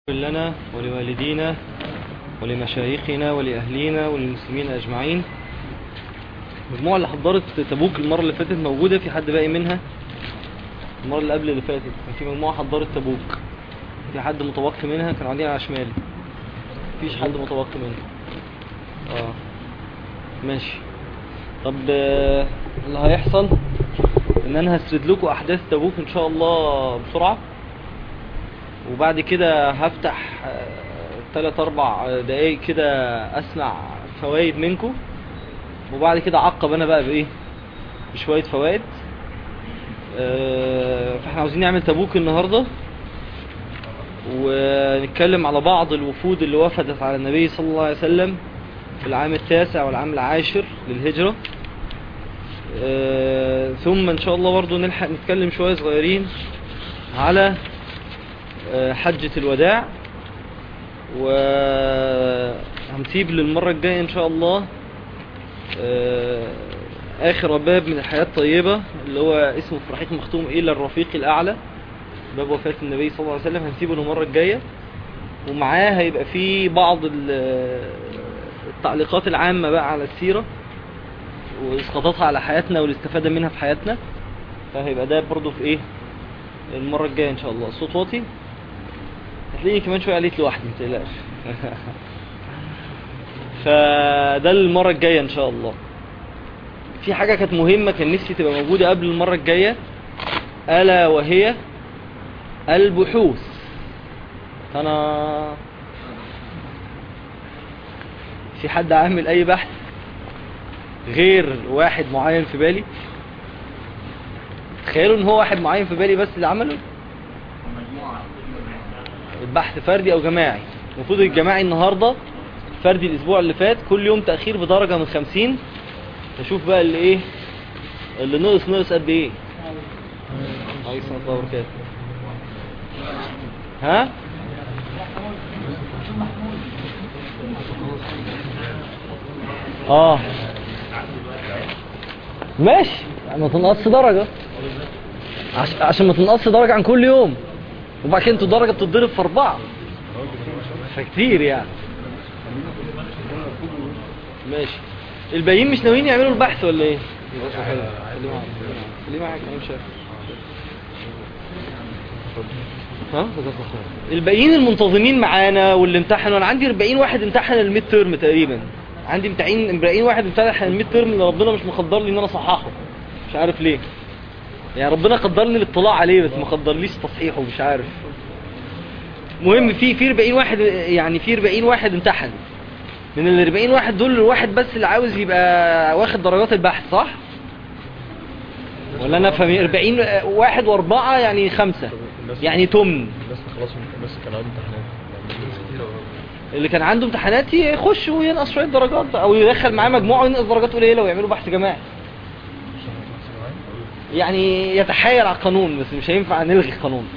لنا ولوالدينا ولمشايخنا ولأهلينا وللمسلمين أجمعين المجموعة اللي حضرت تبوك المرة اللي فاتت موجودة في حد باقي منها المرة اللي قبل اللي فاتت كان في مجموعة حضرت تبوك في حد متبقي منها كانوا قاعدين على شمالي مفيش حد متبقي منها اه ماشي طب آه، اللي هيحصل ان انا هسرد لكم احداث تبوك ان شاء الله بسرعة وبعد كده هفتح آه، تلات اربع دقايق كده اسمع فوائد منكم وبعد كده عقب انا بقى بايه بشوية فوائد آه، فاحنا عاوزين نعمل تبوك النهاردة ونتكلم على بعض الوفود اللي وفدت على النبي صلى الله عليه وسلم في العام التاسع والعام العاشر للهجرة آه، ثم ان شاء الله برضو نلحق نتكلم شوية صغيرين على آه، حجة الوداع وهنسيب للمرة الجاية ان شاء الله آه، اخر باب من الحياة الطيبة اللي هو اسمه في رحيق مختوم الى الرفيق الاعلى باب وفاة النبي صلى الله عليه وسلم هنسيبه للمرة الجاية ومعاه هيبقى فيه بعض ال- التعليقات العامة بقى على السيرة واسقاطاتها على حياتنا والاستفادة منها في حياتنا فهيبقى ده برضو في ايه المرة الجاية ان شاء الله الصوت واطي هتلاقيني كمان شوية عليك لوحدي متقلقش فده المرة الجاية ان شاء الله في حاجة كانت مهمة كان نفسي تبقى موجودة قبل المرة الجاية ألا وهي البحوث أنا في حد عامل أي بحث غير واحد معين في بالي تخيلوا ان هو واحد معين في بالي بس اللي عمله البحث فردي او جماعي المفروض الجماعي النهاردة فردي الاسبوع اللي فات كل يوم تأخير بدرجة من خمسين نشوف بقى اللي ايه اللي نقص نقص قد ايه عليكم السلام ورحمة الله وبركاته ها اه ماشي ما تنقصش درجة عش... عشان ما تنقصش درجة عن كل يوم وبعد كده انتوا درجة بتتضرب في اربعة فكتير يعني ماشي الباقيين مش ناويين يعملوا البحث ولا ايه خليه معاك خليه معاك انا مش عارف ها جزاك الله خير الباقيين المنتظمين معانا واللي امتحنوا انا عندي 40 واحد امتحن الميد ترم تقريبا عندي امتحان 40 واحد امتحن الميد ترم اللي ربنا مش مقدر لي ان انا اصححه مش عارف ليه يعني ربنا قدرني الاطلاع عليه بس ما قدرليش تصحيحه مش عارف مهم في في 40 واحد يعني في 40 واحد امتحن من ال 40 واحد دول الواحد بس اللي عاوز يبقى واخد درجات البحث صح ولا انا افهم إيه؟ 40 واحد واربعة يعني خمسة يعني تمن الناس خلاص الناس كان عندهم امتحانات اللي كان عنده امتحانات يخش وينقص شوية درجات بقى، او يدخل معاه مجموعة وينقص درجات قليلة ويعملوا بحث جماعي يعني يتحايل على القانون بس مش هينفع نلغي القانون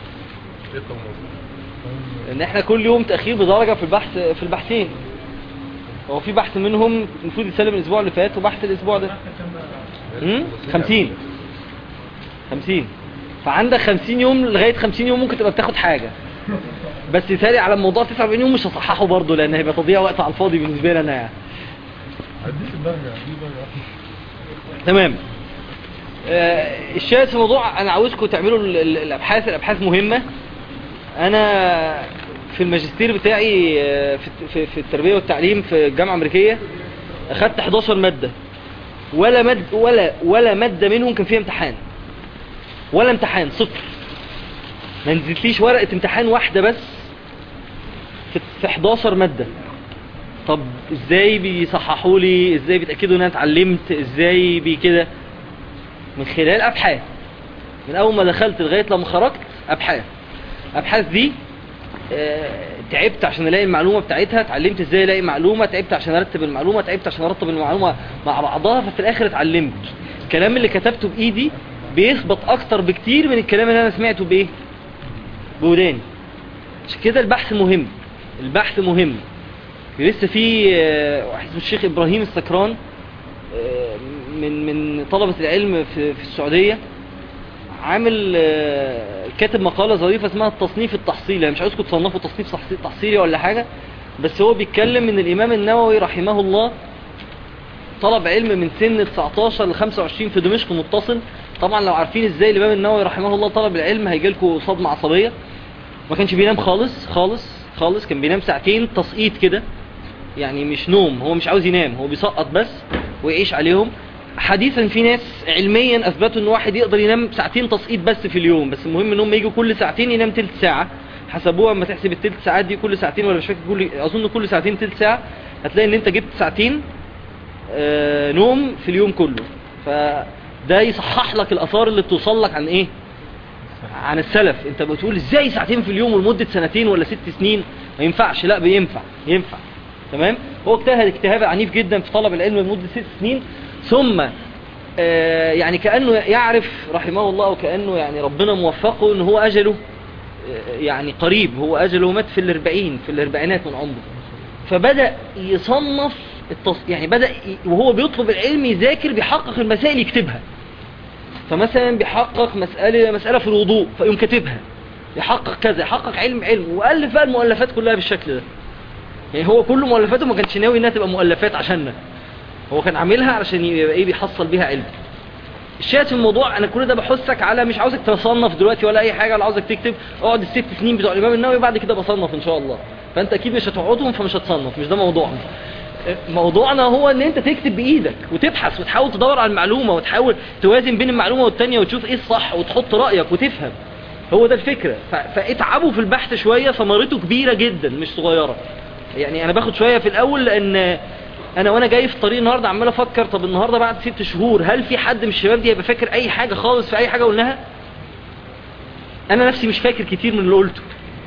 ان احنا كل يوم تأخير بدرجة في البحث في البحثين هو في بحث منهم المفروض يتسلم الاسبوع اللي فات وبحث الاسبوع ده امم 50 50 فعندك 50 يوم لغاية 50 يوم ممكن تبقى بتاخد حاجة بس يتهيألي على الموضوع 49 يوم مش هصححه برضه لان هيبقى تضييع وقت على الفاضي بالنسبة لي انا يعني اديك الدرجة اديك درجة تمام آه، الشاهد في الموضوع انا عاوزكم تعملوا ال- ال- الابحاث الابحاث مهمة انا في الماجستير بتاعي آه، في الت- في- في التربية والتعليم في الجامعة الامريكية اخدت 11 مادة ولا مد ولا ولا مادة منهم كان فيها امتحان ولا امتحان صفر ما نزلتليش ورقة امتحان واحدة بس في في 11 مادة طب ازاي بيصححوا لي ازاي بيتاكدوا ان انا اتعلمت ازاي بي كده من خلال ابحاث من اول ما دخلت لغايه لما خرجت ابحاث ابحاث دي آه، تعبت عشان الاقي المعلومه بتاعتها اتعلمت ازاي الاقي معلومه تعبت عشان ارتب المعلومه تعبت عشان ارتب المعلومه مع بعضها ففي الاخر اتعلمت الكلام اللي كتبته بايدي بيثبت اكتر بكتير من الكلام اللي انا سمعته بايه بوداني عشان كده البحث مهم البحث مهم لسه في آه، واحد اسمه الشيخ ابراهيم السكران آه، من من طلبة العلم في في السعودية عامل آه، كاتب مقالة ظريفة اسمها التصنيف التحصيلي أنا مش عاوزكم تصنفوا تصنيف تحصي- تحصيلي ولا حاجة بس هو بيتكلم ان الامام النووي رحمه الله طلب علم من سن 19 ل 25 في دمشق متصل طبعا لو عارفين ازاي الامام النووي رحمه الله طلب العلم هيجي لكم صدمة عصبية ما كانش بينام خالص خالص خالص كان بينام ساعتين تسقيط كده يعني مش نوم هو مش عاوز ينام هو بيسقط بس ويعيش عليهم حديثا في ناس علميا اثبتوا ان واحد يقدر ينام ساعتين تسقيط بس في اليوم بس المهم ان هم يجوا كل ساعتين ينام تلت ساعة حسبوها اما تحسب التلت ساعات دي كل ساعتين ولا مش فاكر كل اظن كل ساعتين تلت ساعة هتلاقي ان انت جبت ساعتين آه نوم في اليوم كله فده يصحح لك الاثار اللي بتوصل لك عن ايه عن السلف انت بتقول ازاي ساعتين في اليوم ولمدة سنتين ولا ست سنين ما ينفعش لا بينفع ينفع تمام هو اجتهد اجتهاد عنيف جدا في طلب العلم لمدة ست سنين ثم آه يعني كأنه يعرف رحمه الله وكأنه يعني ربنا موفقه ان هو اجله آه يعني قريب هو اجله مات في الاربعين في الاربعينات من عمره فبدأ يصنف التص... يعني بدأ ي... وهو بيطلب العلم يذاكر بيحقق المسائل يكتبها فمثلا بيحقق مسألة مسألة في الوضوء فيقوم كاتبها يحقق كذا يحقق علم علم وألف بقى المؤلفات كلها بالشكل ده يعني هو كل مؤلفاته ما كانش ناوي انها تبقى مؤلفات عشاننا هو كان عاملها علشان يبقى ايه بيحصل بيها علم الشاهد في الموضوع انا كل ده بحثك على مش عاوزك تصنف دلوقتي ولا اي حاجه ولا عاوزك تكتب اقعد الست سنين بتوع الامام النووي بعد كده بصنف ان شاء الله فانت اكيد مش هتقعدهم فمش هتصنف مش ده موضوعنا موضوعنا هو ان انت تكتب بايدك وتبحث وتحاول تدور على المعلومه وتحاول توازن بين المعلومه والتانيه وتشوف ايه الصح وتحط رايك وتفهم هو ده الفكره ف... فاتعبوا في البحث شويه ثمرته كبيره جدا مش صغيره يعني انا باخد شويه في الاول لان انا وانا جاي في الطريق النهارده عمال افكر طب النهارده بعد ست شهور هل في حد من الشباب دي هيبقى فاكر اي حاجه خالص في اي حاجه قلناها انا نفسي مش فاكر كتير من اللي قلته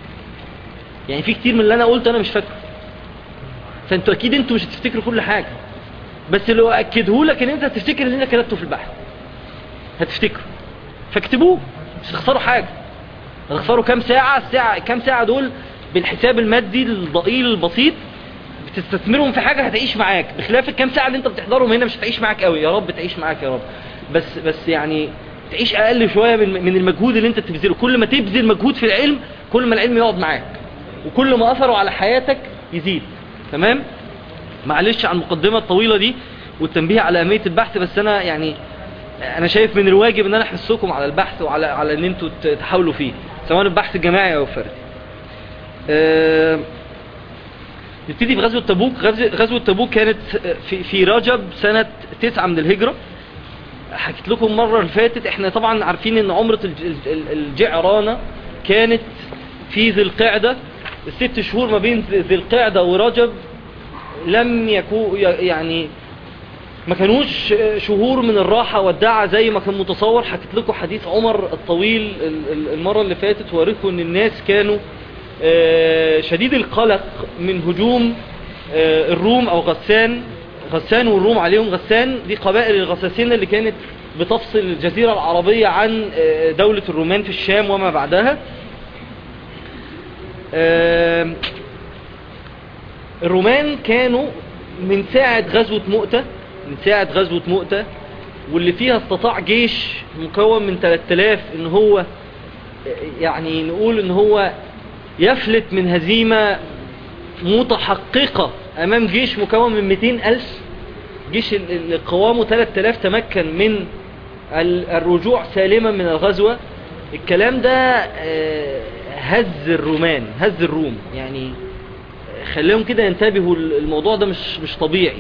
يعني في كتير من اللي انا قلته انا مش فاكره فانتوا اكيد انتوا مش هتفتكروا كل حاجه بس لو اكده لك ان انت هتفتكر اللي انت كتبته في البحث هتفتكره فاكتبوه مش هتخسروا حاجه هتخسروا كام ساعه الساعه كام ساعه دول بالحساب المادي الضئيل البسيط بتستثمرهم في حاجة هتعيش معاك بخلاف الكام ساعة اللي انت بتحضرهم هنا مش هتعيش معاك قوي يا رب تعيش معاك يا رب بس بس يعني تعيش اقل شوية من من المجهود اللي انت تبذله كل ما تبذل مجهود في العلم كل ما العلم يقعد معاك وكل ما اثره على حياتك يزيد تمام معلش عن المقدمة الطويلة دي والتنبيه على اهمية البحث بس انا يعني انا شايف من الواجب ان انا احثكم على البحث وعلى على ان انتوا تحاولوا فيه سواء البحث الجماعي او الفردي أه نبتدي في غزوة تبوك غزوة تبوك كانت في, في رجب سنة تسعة من الهجرة حكيت لكم المرة اللي فاتت احنا طبعا عارفين ان عمرة الجعرانة كانت في ذي القعدة الست شهور ما بين ذي القعدة ورجب لم يكون يعني ما كانوش شهور من الراحة والدعة زي ما كان متصور حكيت لكم حديث عمر الطويل المرة اللي فاتت وريكم ان الناس كانوا شديد القلق من هجوم الروم او غسان غسان والروم عليهم غسان دي قبائل الغساسين اللي كانت بتفصل الجزيرة العربية عن دولة الرومان في الشام وما بعدها الرومان كانوا من ساعة غزوة مؤتة من ساعة غزوة مؤتة واللي فيها استطاع جيش مكون من 3000 ان هو يعني نقول ان هو يفلت من هزيمة متحققة امام جيش مكون من 200 الف جيش اللي قوامه 3000 تمكن من الرجوع سالما من الغزوة الكلام ده هز الرومان هز الروم يعني خليهم كده ينتبهوا الموضوع ده مش مش طبيعي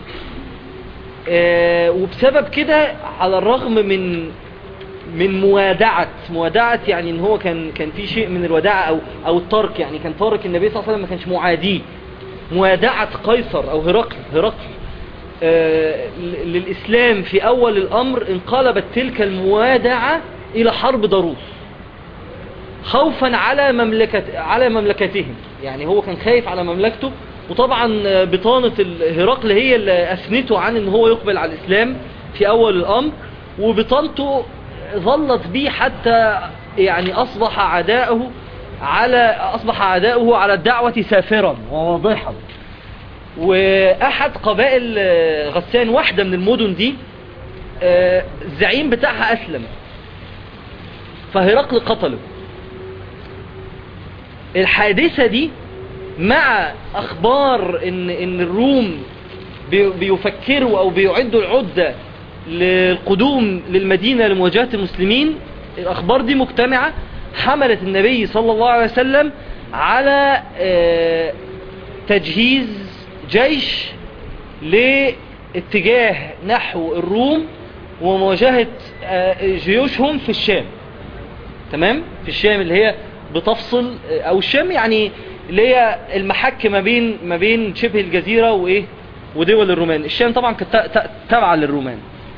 وبسبب كده على الرغم من من موادعة موادعة يعني ان هو كان كان في شيء من الوداعة او او الترك يعني كان تارك النبي صلى الله عليه وسلم ما كانش معاديه موادعة قيصر او هرقل هرقل آه للاسلام في اول الامر انقلبت تلك الموادعة الى حرب ضروس خوفا على مملكة على مملكتهم يعني هو كان خايف على مملكته وطبعا بطانة هرقل هي اللي اثنته عن ان هو يقبل على الاسلام في اول الامر وبطانته ظلت بيه حتى يعني أصبح عداؤه على أصبح عداؤه على الدعوة سافرا وواضحا وأحد قبائل غسان واحدة من المدن دي الزعيم بتاعها أسلم فهرقل قتله الحادثة دي مع اخبار ان, إن الروم بي- بيفكروا او بيعدوا العدة للقدوم للمدينة لمواجهة المسلمين الاخبار دي مجتمعة حملت النبي صلى الله عليه وسلم على آه، تجهيز جيش لاتجاه نحو الروم ومواجهة آه، جيوشهم في الشام تمام في الشام اللي هي بتفصل او الشام يعني اللي هي المحك ما بين ما بين شبه الجزيرة وايه ودول الرومان الشام طبعا كانت تا- تا- تابعة للرومان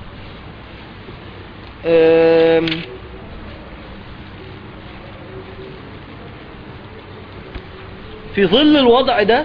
أم، في ظل الوضع ده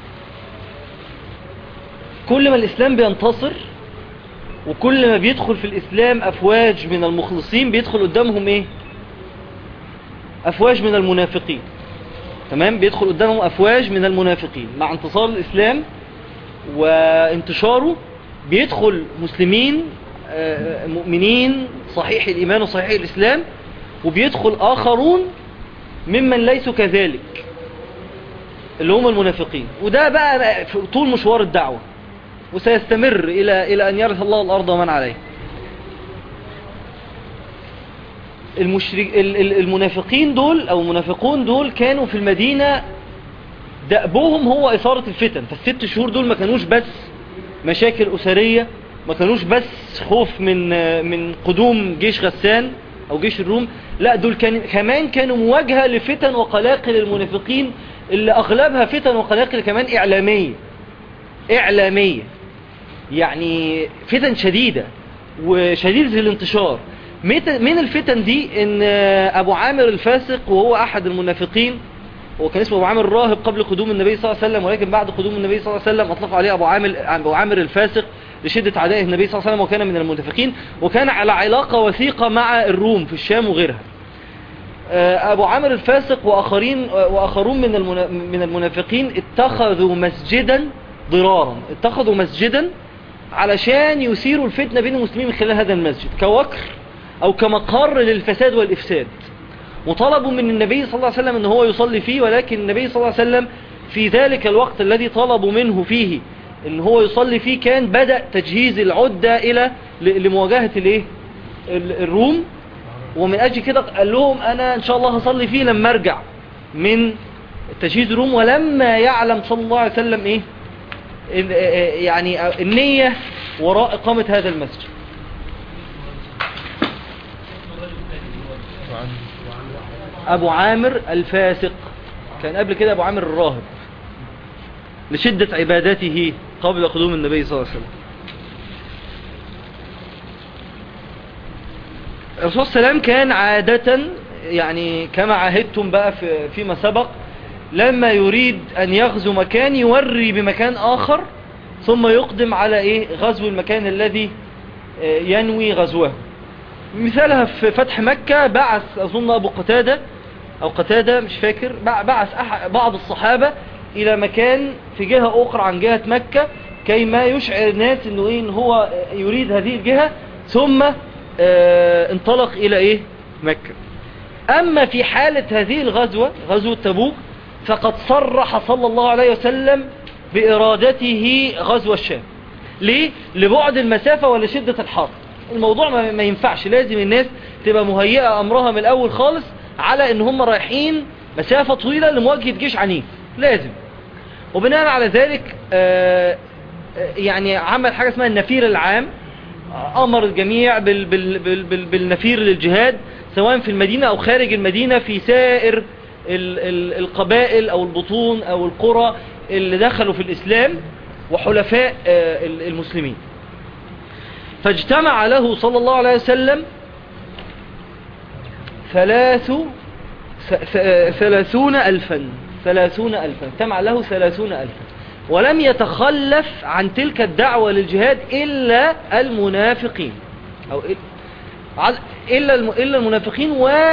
كل ما الاسلام بينتصر وكل ما بيدخل في الاسلام افواج من المخلصين بيدخل قدامهم ايه افواج من المنافقين تمام بيدخل قدامهم افواج من المنافقين مع انتصار الاسلام وانتشاره بيدخل مسلمين آه، مؤمنين صحيح الايمان وصحيح الاسلام وبيدخل اخرون ممن ليسوا كذلك اللي هم المنافقين وده بقى في طول مشوار الدعوة وسيستمر الى الى ان يرث الله الارض ومن عليها المشرك ال- ال- المنافقين دول او المنافقون دول كانوا في المدينة دأبهم هو إثارة الفتن فالست شهور دول ما كانوش بس مشاكل أسرية ما كانوش بس خوف من من قدوم جيش غسان أو جيش الروم لا دول كان كمان كانوا مواجهة لفتن وقلاقل المنافقين اللي أغلبها فتن وقلاقل كمان إعلامية إعلامية يعني فتن شديدة وشديدة الانتشار مت- من الفتن دي ان ابو عامر الفاسق وهو احد المنافقين هو كان اسمه ابو عامر الراهب قبل قدوم النبي صلى الله عليه وسلم ولكن بعد قدوم النبي صلى الله عليه وسلم اطلقوا عليه ابو عامر ابو عامر الفاسق لشدة عدائه النبي صلى الله عليه وسلم وكان من المنافقين وكان على علاقة وثيقة مع الروم في الشام وغيرها آه، ابو عامر الفاسق واخرين واخرون من المنا- من المنافقين اتخذوا مسجدا ضرارا اتخذوا مسجدا علشان يثيروا الفتنة بين المسلمين من خلال هذا المسجد كوكر او كمقر للفساد والافساد وطلبوا من النبي صلى الله عليه وسلم ان هو يصلي فيه ولكن النبي صلى الله عليه وسلم في ذلك الوقت الذي طلبوا منه فيه ان هو يصلي فيه كان بدأ تجهيز العدة الى ل- لمواجهة الايه ال- الروم ومن اجل كده قال لهم انا ان شاء الله هصلي فيه لما ارجع من تجهيز الروم ولما يعلم صلى الله عليه وسلم ايه ال- آه، يعني النية وراء اقامة هذا المسجد وعن ابو عامر الفاسق كان قبل كده ابو عامر الراهب لشدة عبادته قبل قدوم النبي صلى الله عليه وسلم الرسول صلى الله عليه وسلم كان عادة يعني كما عهدتم بقى في فيما سبق لما يريد ان يغزو مكان يوري بمكان اخر ثم يقدم على ايه غزو المكان الذي آه، ينوي غزوه مثالها في فتح مكة بعث أظن أبو قتادة أو قتادة مش فاكر بع- بعث أح- بعض الصحابة إلى مكان في جهة أخرى عن جهة مكة كيما يشعر الناس إنه إيه إن هو يريد هذه الجهة ثم آه، انطلق إلى إيه مكة أما في حالة هذه الغزوة غزوة تبوك فقد صرح صلى الله عليه وسلم بإرادته غزو الشام ليه؟ لبعد المسافة ولشدة الحر الموضوع ما ما ينفعش لازم الناس تبقى مهيئة أمرها من الأول خالص على إن هم رايحين مسافة طويلة لمواجهة جيش عنيف لازم وبناء على ذلك آه، آه، يعني عمل حاجة اسمها النفير العام أمر الجميع بال بال بال بال بالنفير للجهاد سواء في المدينة أو خارج المدينة في سائر ال ال القبائل أو البطون أو القرى اللي دخلوا في الإسلام وحلفاء آه، ال- المسلمين فاجتمع له صلى الله عليه وسلم ثلاث ث- ث- ثلاثون ألفا ثلاثون ألفا اجتمع له ثلاثون ألفا ولم يتخلف عن تلك الدعوة للجهاد إلا المنافقين أو إل- عل- إلا الم- إلا المنافقين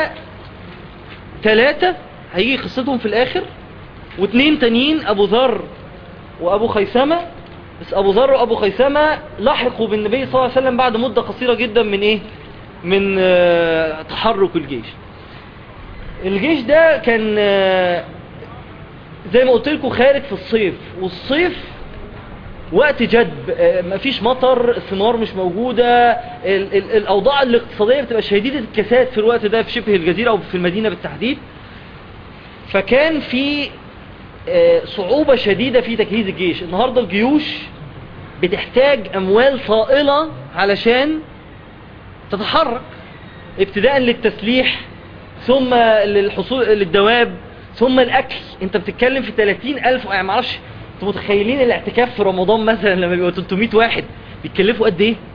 وثلاثة هيجي قصتهم في الآخر واثنين تانيين أبو ذر وأبو خيثمة بس أبو ذر وأبو خيثمة لحقوا بالنبي صلى الله عليه وسلم بعد مدة قصيرة جدا من إيه من آه، تحرك الجيش الجيش ده كان آه، زي ما قلت لكم خارج في الصيف والصيف وقت جدب آه، مفيش مطر الثمار مش موجودة ال ال الأوضاع الاقتصادية بتبقى شديدة الكساد في الوقت ده في شبه الجزيرة أو في المدينة بالتحديد فكان في آه، صعوبة شديدة في تجهيز الجيش النهاردة الجيوش بتحتاج أموال طائلة علشان تتحرك ابتداء للتسليح ثم للحصول للدواب ثم الأكل انت بتتكلم في 30 ألف يعني معرفش انتوا متخيلين الاعتكاف في رمضان مثلا لما بيبقى 300 واحد بيتكلفوا قد ايه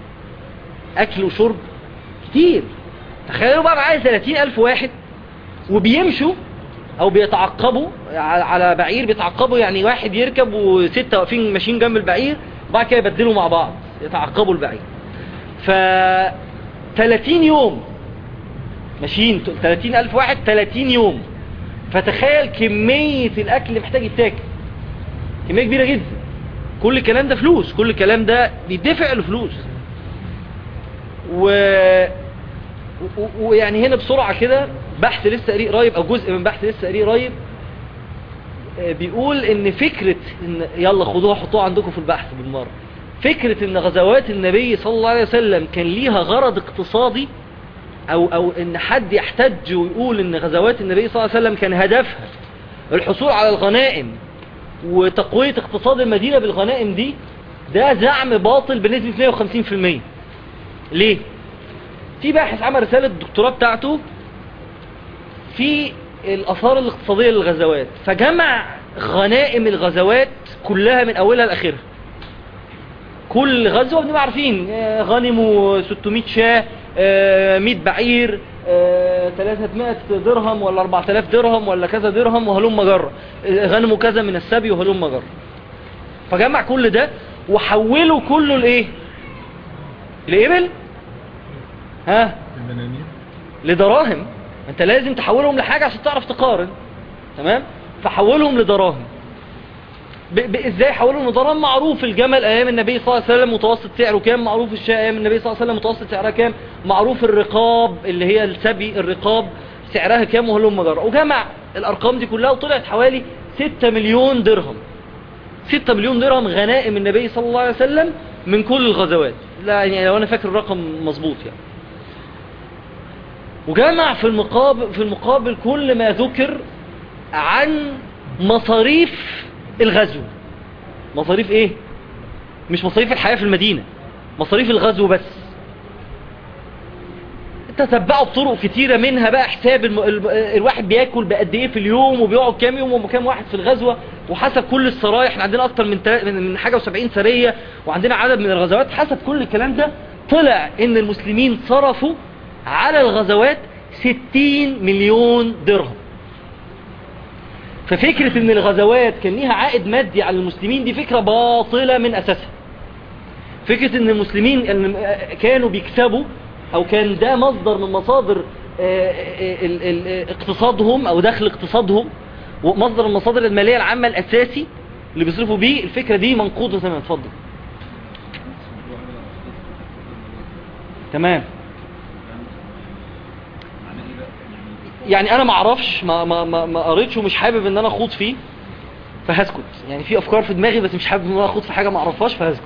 اكل وشرب كتير تخيلوا بقى معايا 30 ألف واحد وبيمشوا او بيتعقبوا على على بعير بيتعقبوا يعني واحد يركب وستة واقفين ماشيين جنب البعير وبعد كده يبدلوا مع بعض يتعقبوا البعير ف 30 يوم ماشيين 30 ألف واحد 30 يوم فتخيل كمية الأكل اللي محتاج يتاكل كمية كبيرة جدا كل الكلام ده فلوس كل الكلام ده بيدفع له فلوس و... و- ويعني هنا بسرعة كده بحث لسه قريه قريب او جزء من بحث لسه قريه قريب آه، بيقول ان فكرة ان يلا خدوها حطوها عندكم في البحث بالمرة فكرة ان غزوات النبي صلى الله عليه وسلم كان ليها غرض اقتصادي او او ان حد يحتج ويقول ان غزوات النبي صلى الله عليه وسلم كان هدفها الحصول على الغنائم وتقوية اقتصاد المدينة بالغنائم دي ده زعم باطل بنسبة 150% ليه؟ في باحث عمل رسالة الدكتوراه بتاعته في الآثار الاقتصادية للغزوات فجمع غنائم الغزوات كلها من أولها لآخرها كل غزوة بنبقى عارفين آه، غنموا 600 شاة آه، 100 بعير آه، 300 درهم ولا 4000 درهم ولا كذا درهم وهلم جرة آه، غنموا كذا من السبي وهلم جرة فجمع كل ده وحوله كله لايه لإبل ها المنانير لدراهم انت لازم تحولهم لحاجة عشان تعرف تقارن تمام فحولهم لدراهم ب- ب- ازاي حولهم لدراهم معروف الجمل ايام النبي صلى الله عليه وسلم متوسط سعره كام معروف الشاة ايام النبي صلى الله عليه وسلم متوسط سعرها كام معروف الرقاب اللي هي السبي الرقاب سعرها كام وهلم جرى وجمع الارقام دي كلها وطلعت حوالي 6 مليون درهم 6 مليون درهم غنائم النبي صلى الله عليه وسلم من كل الغزوات لا يعني لو انا فاكر الرقم مظبوط يعني وجمع في المقابل في المقابل كل ما ذكر عن مصاريف الغزو مصاريف ايه مش مصاريف الحياة في المدينة مصاريف الغزو بس تتبعوا بطرق كتيرة منها بقى حساب الم... ال... الواحد بياكل بقد ايه في اليوم وبيقعد كام يوم وكام واحد في الغزوة وحسب كل السرايا احنا عندنا اكتر من, تا... من من حاجة وسبعين سرية وعندنا عدد من الغزوات حسب كل الكلام ده طلع ان المسلمين صرفوا على الغزوات 60 مليون درهم ففكرة ان الغزوات كان ليها عائد مادي على المسلمين دي فكرة باطلة من اساسها فكرة ان المسلمين إن كانوا بيكسبوا او كان ده مصدر من مصادر آه، آه، ال- ال- اقتصادهم او دخل اقتصادهم ومصدر المصادر المالية العامة الاساسي اللي بيصرفوا بيه الفكرة دي منقوضة تماما اتفضل تمام يعني انا ما اعرفش ما ما ما, ما قريتش ومش حابب ان انا اخوض فيه فهسكت يعني في افكار في دماغي بس مش حابب ان انا اخوض في حاجه ما اعرفهاش فهسكت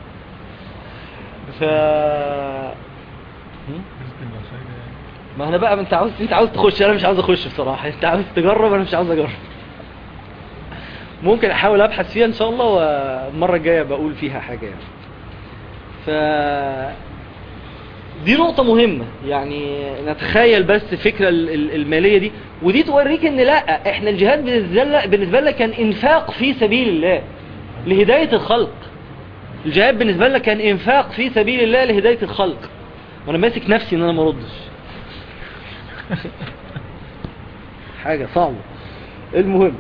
ف هم؟ رزق المساجد يعني ما انا بقى انت عاوز انت عاوز تخش انا مش عاوز اخش بصراحه انت عاوز تجرب انا مش عاوز اجرب ممكن احاول ابحث فيها ان شاء الله والمره الجايه بقول فيها حاجه يعني ف دي نقطة مهمة يعني نتخيل بس الفكرة ال- ال- المالية دي ودي توريك ان لا احنا الجهاد بالنسبة لنا, بالنسبة لنا كان انفاق في سبيل الله لهداية الخلق الجهاد بالنسبة لنا كان انفاق في سبيل الله لهداية الخلق وانا ماسك نفسي ان انا ما اردش حاجة صعبة المهم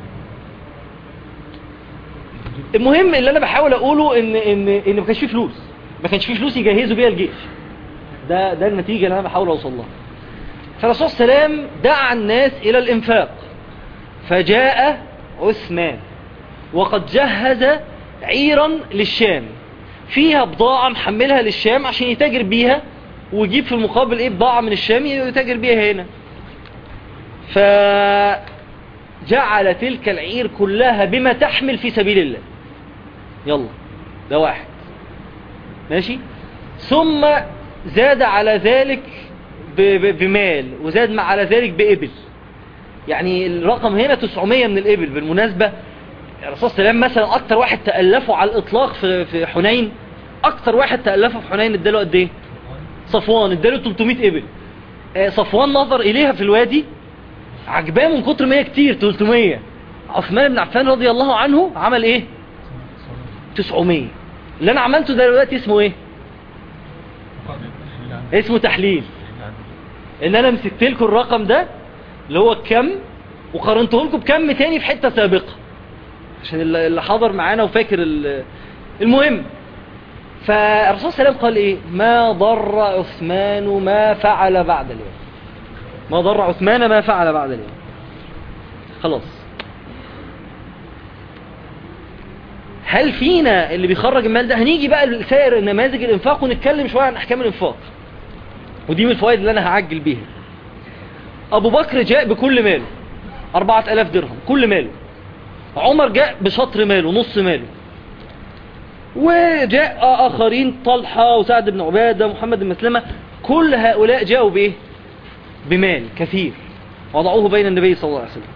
المهم اللي انا بحاول اقوله ان ان ان ما كانش فيه فلوس ما كانش فيه فلوس يجهزوا بيها الجيش ده ده النتيجة اللي انا بحاول اوصل لها فالرسول صلى الله عليه وسلم دعا الناس الى الانفاق فجاء عثمان وقد جهز عيرا للشام فيها بضاعة محملها للشام عشان يتاجر بيها ويجيب في المقابل ايه بضاعة من الشام يتاجر بيها هنا فجعل تلك العير كلها بما تحمل في سبيل الله يلا ده واحد ماشي ثم زاد على ذلك ب- ب- بمال وزاد مع على ذلك بإبل يعني الرقم هنا 900 من الإبل بالمناسبة الرسول صلى الله عليه وسلم مثلا أكتر واحد تألفه على الإطلاق في, في حنين أكتر واحد تألفه في حنين اداله قد إيه صفوان اداله 300 إبل آه، صفوان نظر إليها في الوادي عجباه من كتر ما هي كتير 300 عثمان بن عفان رضي الله عنه عمل إيه 900 اللي أنا عملته ده دلوقتي اسمه إيه اسمه تحليل ان انا مسكت لكم الرقم ده اللي هو الكم وقارنته لكم بكم تاني في حتة سابقة عشان اللي اللي حضر معانا وفاكر ال- المهم فالرسول صلى الله عليه وسلم قال ايه ما ضر عثمان ما فعل بعد اليوم ما ضر عثمان ما فعل بعد اليوم خلاص هل فينا اللي بيخرج المال ده هنيجي بقى لسائر نماذج الانفاق ونتكلم شوية عن احكام الانفاق ودي من الفوائد اللي انا هعجل بيها ابو بكر جاء بكل ماله اربعة الاف درهم كل ماله عمر جاء بشطر ماله نص ماله وجاء اخرين طلحة وسعد بن عبادة محمد بن مسلمة كل هؤلاء جاءوا بايه بمال كثير وضعوه بين النبي صلى الله عليه وسلم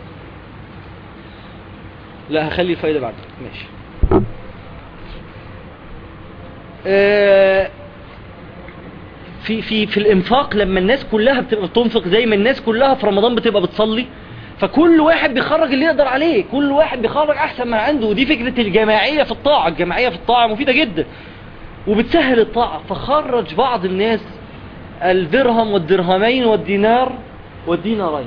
لا هخلي الفايدة بعد ماشي آه في في في الانفاق لما الناس كلها بتبقى بتنفق زي ما الناس كلها في رمضان بتبقى بتصلي فكل واحد بيخرج اللي يقدر عليه كل واحد بيخرج احسن ما عنده ودي فكرة الجماعية في الطاعة الجماعية في الطاعة مفيدة جدا وبتسهل الطاعة فخرج بعض الناس الدرهم والدرهمين والدينار والدينارين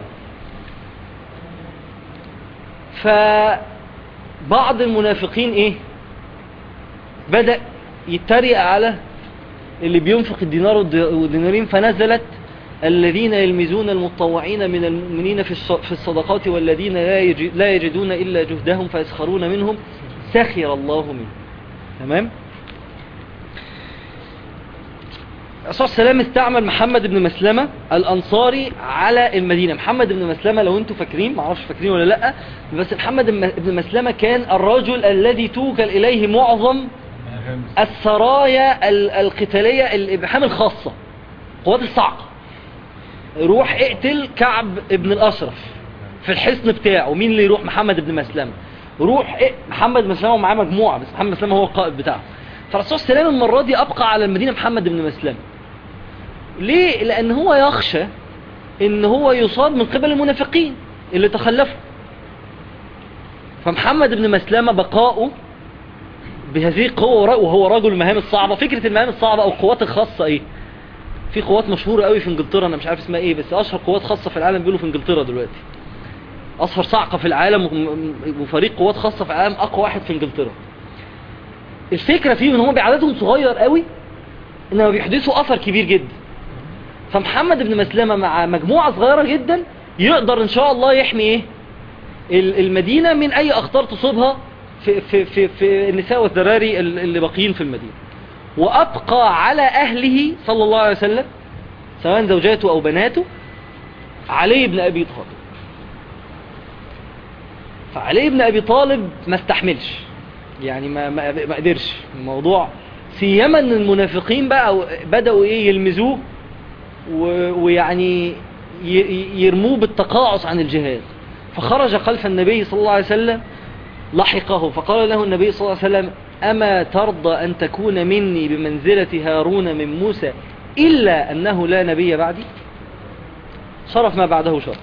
فبعض المنافقين ايه بدأ يتريق على اللي بينفق الدينار والد- والدينارين فنزلت الذين يلمزون المتطوعين من المؤمنين في الص- في الصدقات والذين لا يج- لا يجدون إلا جهدهم فيسخرون منهم سخر الله منهم تمام الرسول صلى الله عليه وسلم استعمل محمد بن مسلمة الأنصاري على المدينة محمد بن مسلمة لو انتوا فاكرين معرفش فاكرين ولا لأ بس محمد بن مسلمة كان الرجل الذي توكل إليه معظم السرايا ال- القتالية الإبحام الخاصة قوات الصعقة روح اقتل كعب ابن الأشرف في الحصن بتاعه مين اللي يروح محمد بن مسلمة روح اق- محمد بن مسلمة ومعاه مجموعة بس محمد بن مسلمة هو القائد بتاعه فالرسول صلى الله عليه وسلم المرة دي أبقى على المدينة محمد بن مسلمة ليه؟ لأن هو يخشى ان هو يصاب من قبل المنافقين اللي تخلفوا فمحمد بن مسلمة بقاؤه بهذه القوة ور- وهو رجل المهام الصعبة فكرة المهام الصعبة او القوات الخاصة ايه في قوات مشهورة قوي في انجلترا انا مش عارف اسمها ايه بس اشهر قوات خاصة في العالم بيقولوا في انجلترا دلوقتي اشهر صعقة في العالم و- م- وفريق قوات خاصة في العالم اقوى واحد في انجلترا الفكرة فيه ان هم بعددهم صغير قوي انما بيحدثوا اثر كبير جدا فمحمد بن مسلمة مع مجموعة صغيرة جدا يقدر ان شاء الله يحمي ايه ال- المدينة من اي اخطار تصيبها في, في, في, في النساء والذراري ال- اللي باقيين في المدينة وابقى على اهله صلى الله عليه وسلم سواء زوجاته او بناته علي بن ابي طالب فعلي بن ابي طالب ما استحملش يعني ما ما ما قدرش الموضوع سيما ان المنافقين بقى بدأوا ايه يلمزوه و- ويعني ي- ي- يرموه بالتقاعس عن الجهاد فخرج خلف النبي صلى الله عليه وسلم لحقه فقال له النبي صلى الله عليه وسلم أما ترضى أن تكون مني بمنزلة هارون من موسى إلا أنه لا نبي بعدي شرف ما بعده شرف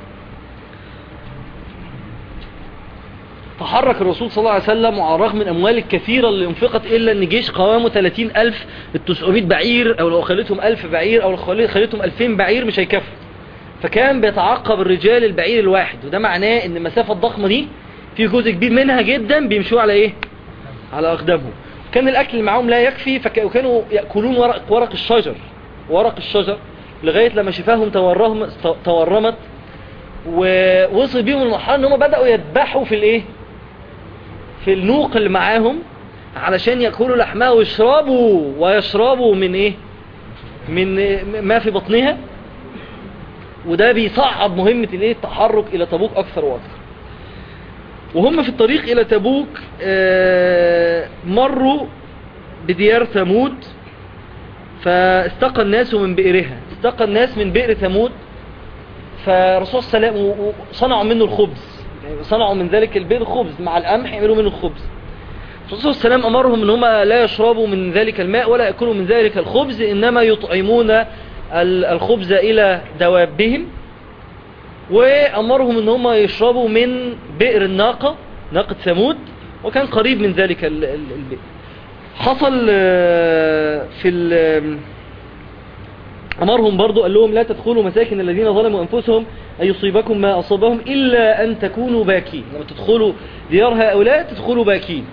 تحرك الرسول صلى الله عليه وسلم وعلى الرغم من الأموال الكثيرة اللي انفقت إلا أن جيش قوامه 30 ألف ال 900 بعير أو لو خليتهم 1000 بعير أو لو خلي- خليتهم 2000 بعير مش هيكفوا فكان بيتعقب الرجال البعير الواحد وده معناه ان المسافة الضخمة دي في جزء كبير منها جدا بيمشوا على ايه على اقدامهم كان الاكل اللي معاهم لا يكفي فك- وكانوا يأكلون ورق, ورق الشجر ورق الشجر لغاية لما شفاهم تورهم تورمت ووصل بيهم المرحلة ان هم بدأوا يذبحوا في الايه في النوق اللي معاهم علشان يأكلوا لحمها ويشربوا ويشربوا من ايه من ما في بطنها وده بيصعب مهمة الايه التحرك الى تبوك اكثر واكثر وهم في الطريق الى تبوك آه، مروا بديار ثمود فاستقى الناس من بئرها استقى الناس من بئر ثمود فالرسول صلى الله عليه وسلم صنعوا منه الخبز يعني صنعوا من ذلك البئر خبز مع القمح يعملوا منه الخبز الرسول صلى الله عليه وسلم أمرهم ان هم لا يشربوا من ذلك الماء ولا يأكلوا من ذلك الخبز إنما يطعمون ال- الخبز إلى دوابهم وأمرهم ان هم يشربوا من بئر الناقة ناقة ثمود وكان قريب من ذلك ال- ال- البئر حصل آه، في ال- أمرهم برضو قال لهم لا تدخلوا مساكن الذين ظلموا أنفسهم أن يصيبكم ما أصابهم إلا أن تكونوا باكين لما تدخلوا ديار هؤلاء تدخلوا باكين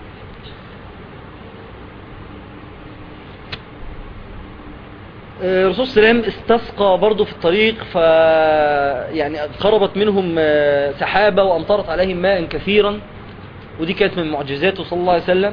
آه، الرسول صلى الله عليه وسلم استسقى برضو في الطريق ف يعني قربت منهم آه، سحابة وأمطرت عليهم ماء كثيرا ودي كانت من معجزاته صلى الله عليه وسلم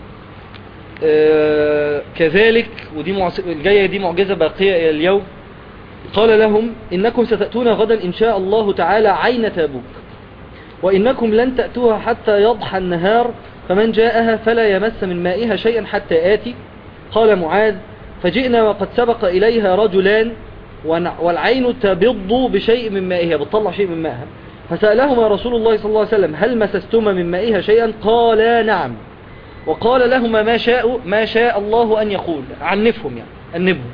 آه، كذلك ودي معس- الجاية دي معجزة باقية إلى اليوم قال لهم إنكم ستأتون غدا إن شاء الله تعالى عين تابوك وإنكم لن تأتوها حتى يضحى النهار فمن جاءها فلا يمس من مائها شيئا حتى آتي قال معاذ فجئنا وقد سبق إليها رجلان ون- والعين تبض بشيء من مائها بتطلع شيء من مائها فسألهما رسول الله صلى الله عليه وسلم هل مسستما من مائها شيئا قالا نعم وقال لهما ما شاء ما شاء الله أن يقول عنفهم يعني أنبهم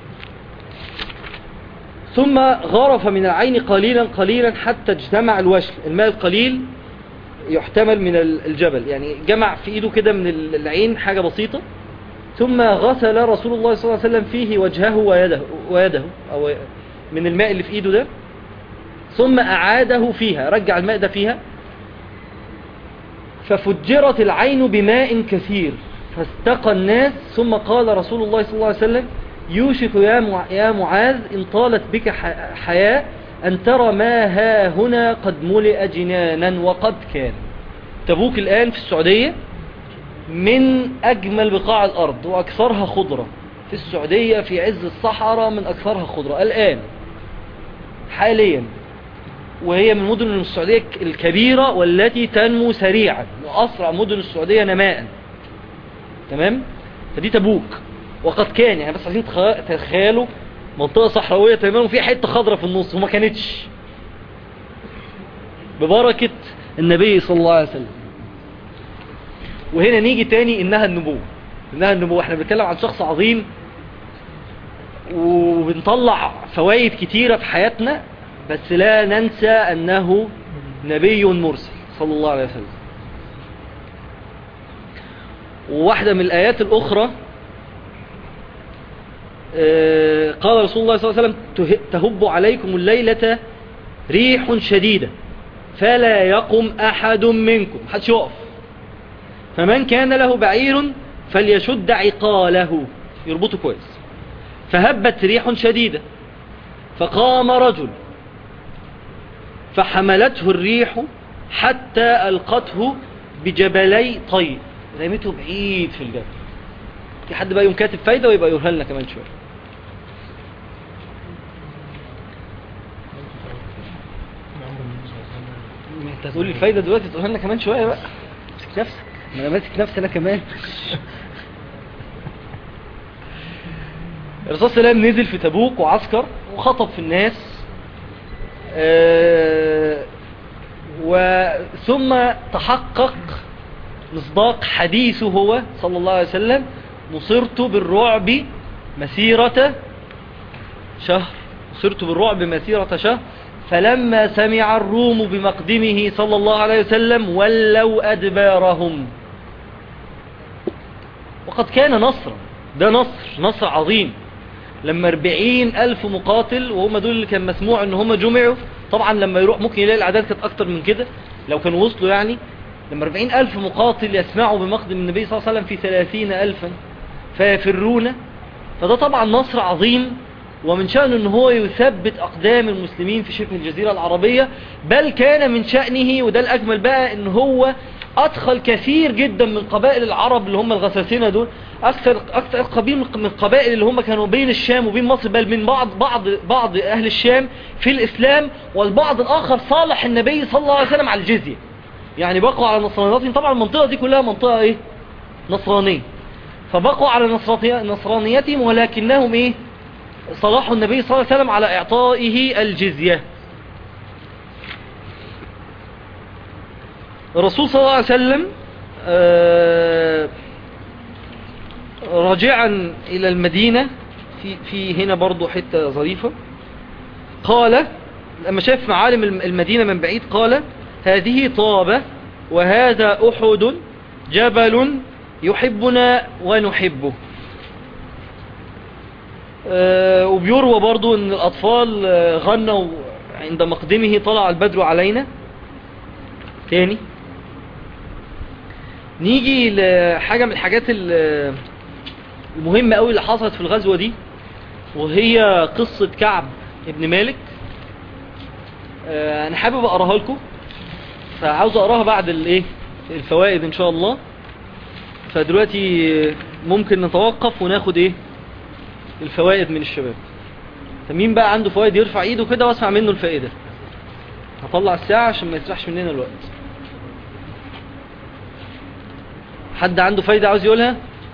ثم غرف من العين قليلا قليلا حتى اجتمع الوشل الماء القليل يحتمل من ال- الجبل يعني جمع في ايده كده من ال- العين حاجة بسيطة ثم غسل رسول الله صلى الله عليه وسلم فيه وجهه ويده, ويده أو من الماء اللي في ايده ده ثم أعاده فيها رجع الماء ده فيها ففجرت العين بماء كثير فاستقى الناس ثم قال رسول الله صلى الله عليه وسلم يوشك يا مع- يا معاذ إن طالت بك ح- حياة أن ترى ما ها هنا قد ملئ جنانا وقد كان تبوك الآن في السعودية من أجمل بقاع الأرض وأكثرها خضرة في السعودية في عز الصحراء من أكثرها خضرة الآن حاليا وهي من مدن السعودية الكبيرة والتي تنمو سريعا وأسرع مدن السعودية نماء تمام فدي تبوك وقد كان يعني بس عايزين تخ- تتخيلوا منطقة صحراوية تماما وفيها حتة خضراء في النص وما كانتش ببركة النبي صلى الله عليه وسلم وهنا نيجي تاني انها النبوة انها النبوة احنا بنتكلم عن شخص عظيم وبنطلع فوائد كتيرة في حياتنا بس لا ننسى انه نبي مرسل صلى الله عليه وسلم وواحدة من الآيات الأخرى آه، قال رسول الله صلى الله عليه وسلم "ته- تهب عليكم الليلة ريح شديدة فلا يقم أحد منكم محدش يقف فمن كان له بعير فليشد عقاله يربطه كويس فهبت ريح شديدة فقام رجل فحملته الريح حتى ألقته بجبلي طيب رميته بعيد في الجبل في حد بقى يوم كاتب فايدة ويبقى يقولها لنا كمان شوية انت هتقول لي الفايدة دلوقتي تقولها لنا كمان شوية بقى امسك نفسك ما انا ماسك نفسي انا كمان الرسول صلى الله عليه وسلم نزل في تبوك وعسكر وخطب في الناس آه، وثم تحقق مصداق حديثه هو صلى الله عليه وسلم نصرت بالرعب مسيرة شهر نصرت بالرعب مسيرة شهر فلما سمع الروم بمقدمه صلى الله عليه وسلم ولوا أدبارهم وقد كان نصرا ده نصر نصر عظيم لما اربعين ألف مقاتل وهم دول اللي كان مسموع ان هم جمعوا طبعا لما يروح ممكن يلاقي الأعداد كانت أكتر من كده لو كانوا وصلوا يعني لما اربعين ألف مقاتل يسمعوا بمقدم النبي صلى الله عليه وسلم في ثلاثين ألفا فيفرون فده طبعا نصر عظيم ومن شأنه ان هو يثبت أقدام المسلمين في شبه الجزيرة العربية بل كان من شأنه وده الأجمل بقى ان هو ادخل كثير جدا من قبائل العرب اللي هم الغساسنة دول اكثر اكثر قبيل من القبائل اللي هم كانوا بين الشام وبين مصر بل من بعض بعض بعض اهل الشام في الاسلام والبعض الاخر صالح النبي صلى الله عليه وسلم على الجزية يعني بقوا على نصرانياتهم طبعا المنطقة دي كلها منطقة ايه نصرانية فبقوا على نصراني- نصرانيتهم ولكنهم ايه صلاح النبي صلى الله عليه وسلم على اعطائه الجزية الرسول صلى الله عليه وسلم آه، راجعا الى المدينة في, في هنا برضو حتة ظريفة قال لما شاف معالم الم- المدينة من بعيد قال هذه طابة وهذا أحد جبل يحبنا ونحبه آه، وبيروى برضو ان الاطفال آه، غنوا عند مقدمه طلع البدر علينا تاني نيجي لحاجة من الحاجات ال- المهمة قوي اللي حصلت في الغزوة دي وهي قصة كعب ابن مالك آه، انا حابب اقراها لكم فعاوز اقراها بعد الايه الفوائد ان شاء الله فدلوقتي ممكن نتوقف وناخد ايه الفوائد من الشباب فمين بقى عنده فوائد يرفع ايده كده واسمع منه الفائدة هطلع الساعة عشان ما يسرحش مننا الوقت حد عنده فايدة عاوز يقولها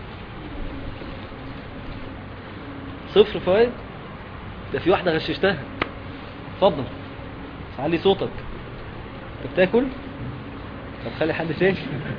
صفر فوائد ده في واحدة غششتها اتفضل بس علي صوتك انت بتاكل طب خلي حد تاني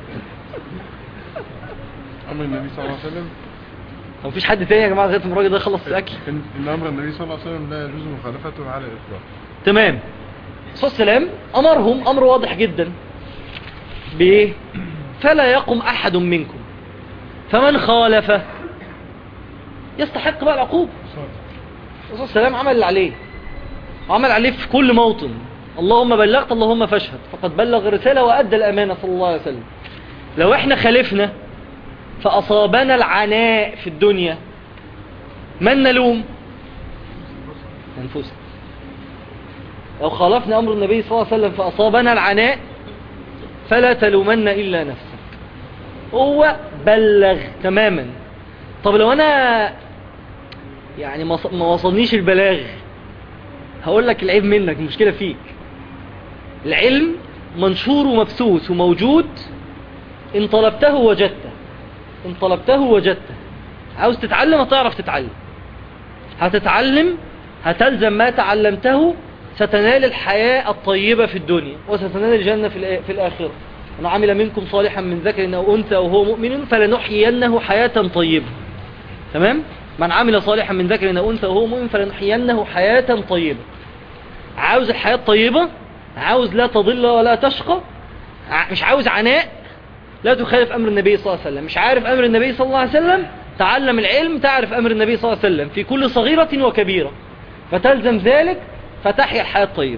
امر النبي صلى الله عليه وسلم طب مفيش حد تاني يا جماعة لغاية ما الراجل ده يخلص الاكل ان إن امر النبي صلى الله عليه وسلم لا يجوز مخالفته على الاطلاق تمام الرسول صلى الله عليه وسلم امرهم امر واضح جدا بايه فلا يقم احد منكم فمن خالف يستحق بقى العقوبه الرسول صلى الله عليه وسلم عمل اللي عليه وعمل عليه في كل موطن اللهم بلغت اللهم فاشهد فقد بلغ الرسالة وأدى الأمانة صلى الله عليه وسلم لو احنا خالفنا فأصابنا العناء في الدنيا من نلوم أنفسنا لو خالفنا أمر النبي صلى الله عليه وسلم فأصابنا العناء فلا تلومن إلا نفسك هو بلغ تماما طب لو أنا يعني ما ما وصلنيش البلاغ هقول لك العيب منك المشكلة فيك العلم منشور ومبثوث وموجود ان طلبته وجدته ان طلبته وجدته عاوز تتعلم هتعرف تتعلم هتتعلم هتلزم ما تعلمته ستنال الحياة الطيبة في الدنيا وستنال الجنة في الآ- في الآخرة من عمل منكم صالحا من ذكر أو أنثى وهو مؤمن فلنحيينه حياة طيبة تمام من عمل صالحا من ذكر أو أنثى وهو مؤمن فلنحيينه حياة طيبة عاوز الحياة الطيبة عاوز لا تضل ولا تشقى ع- مش عاوز عناء لا تخالف أمر النبي صلى الله عليه وسلم مش عارف أمر النبي صلى الله عليه وسلم تعلم العلم تعرف أمر النبي صلى الله عليه وسلم في كل صغيرة وكبيرة فتلزم ذلك فتحيا الحياة الطيبة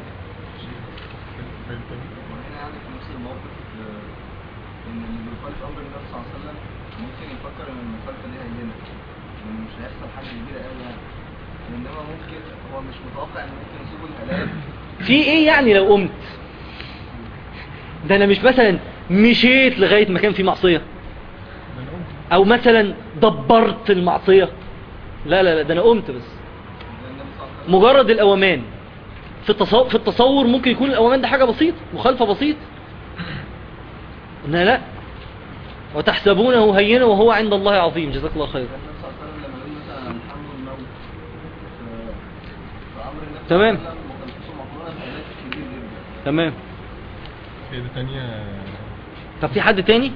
وهنا يعني في نفس الموقف آه، ان اللي بيخالف امر النبي صلى الله عليه وسلم ممكن يفكر ان المخالفه دي هينه وان مش هيحصل حاجه كبيره قوي يعني انما ممكن هو مش متوقع ان ممكن يصيبه الهلاك في ايه يعني لو قمت ده انا مش مثلا مشيت لغاية ما كان في معصية او مثلا دبرت المعصية لا لا لا ده انا قمت بس لان النبي صلى الله عليه وسلم مجرد الاومان في التصور, في التصور ممكن يكون الاومان ده حاجة بسيطة مخالفة بسيطة انها لا وتحسبونه هينا وهو عند الله عظيم جزاك الله خير النبي صلى الله عليه وسلم لما يقول مثلا عن حمل الموت ف- فامر النبي تمام. صلى الله عليه وسلم مخالفته مقرونه بهلاك كبير جدا تمام فائدة تانية طب في حد تاني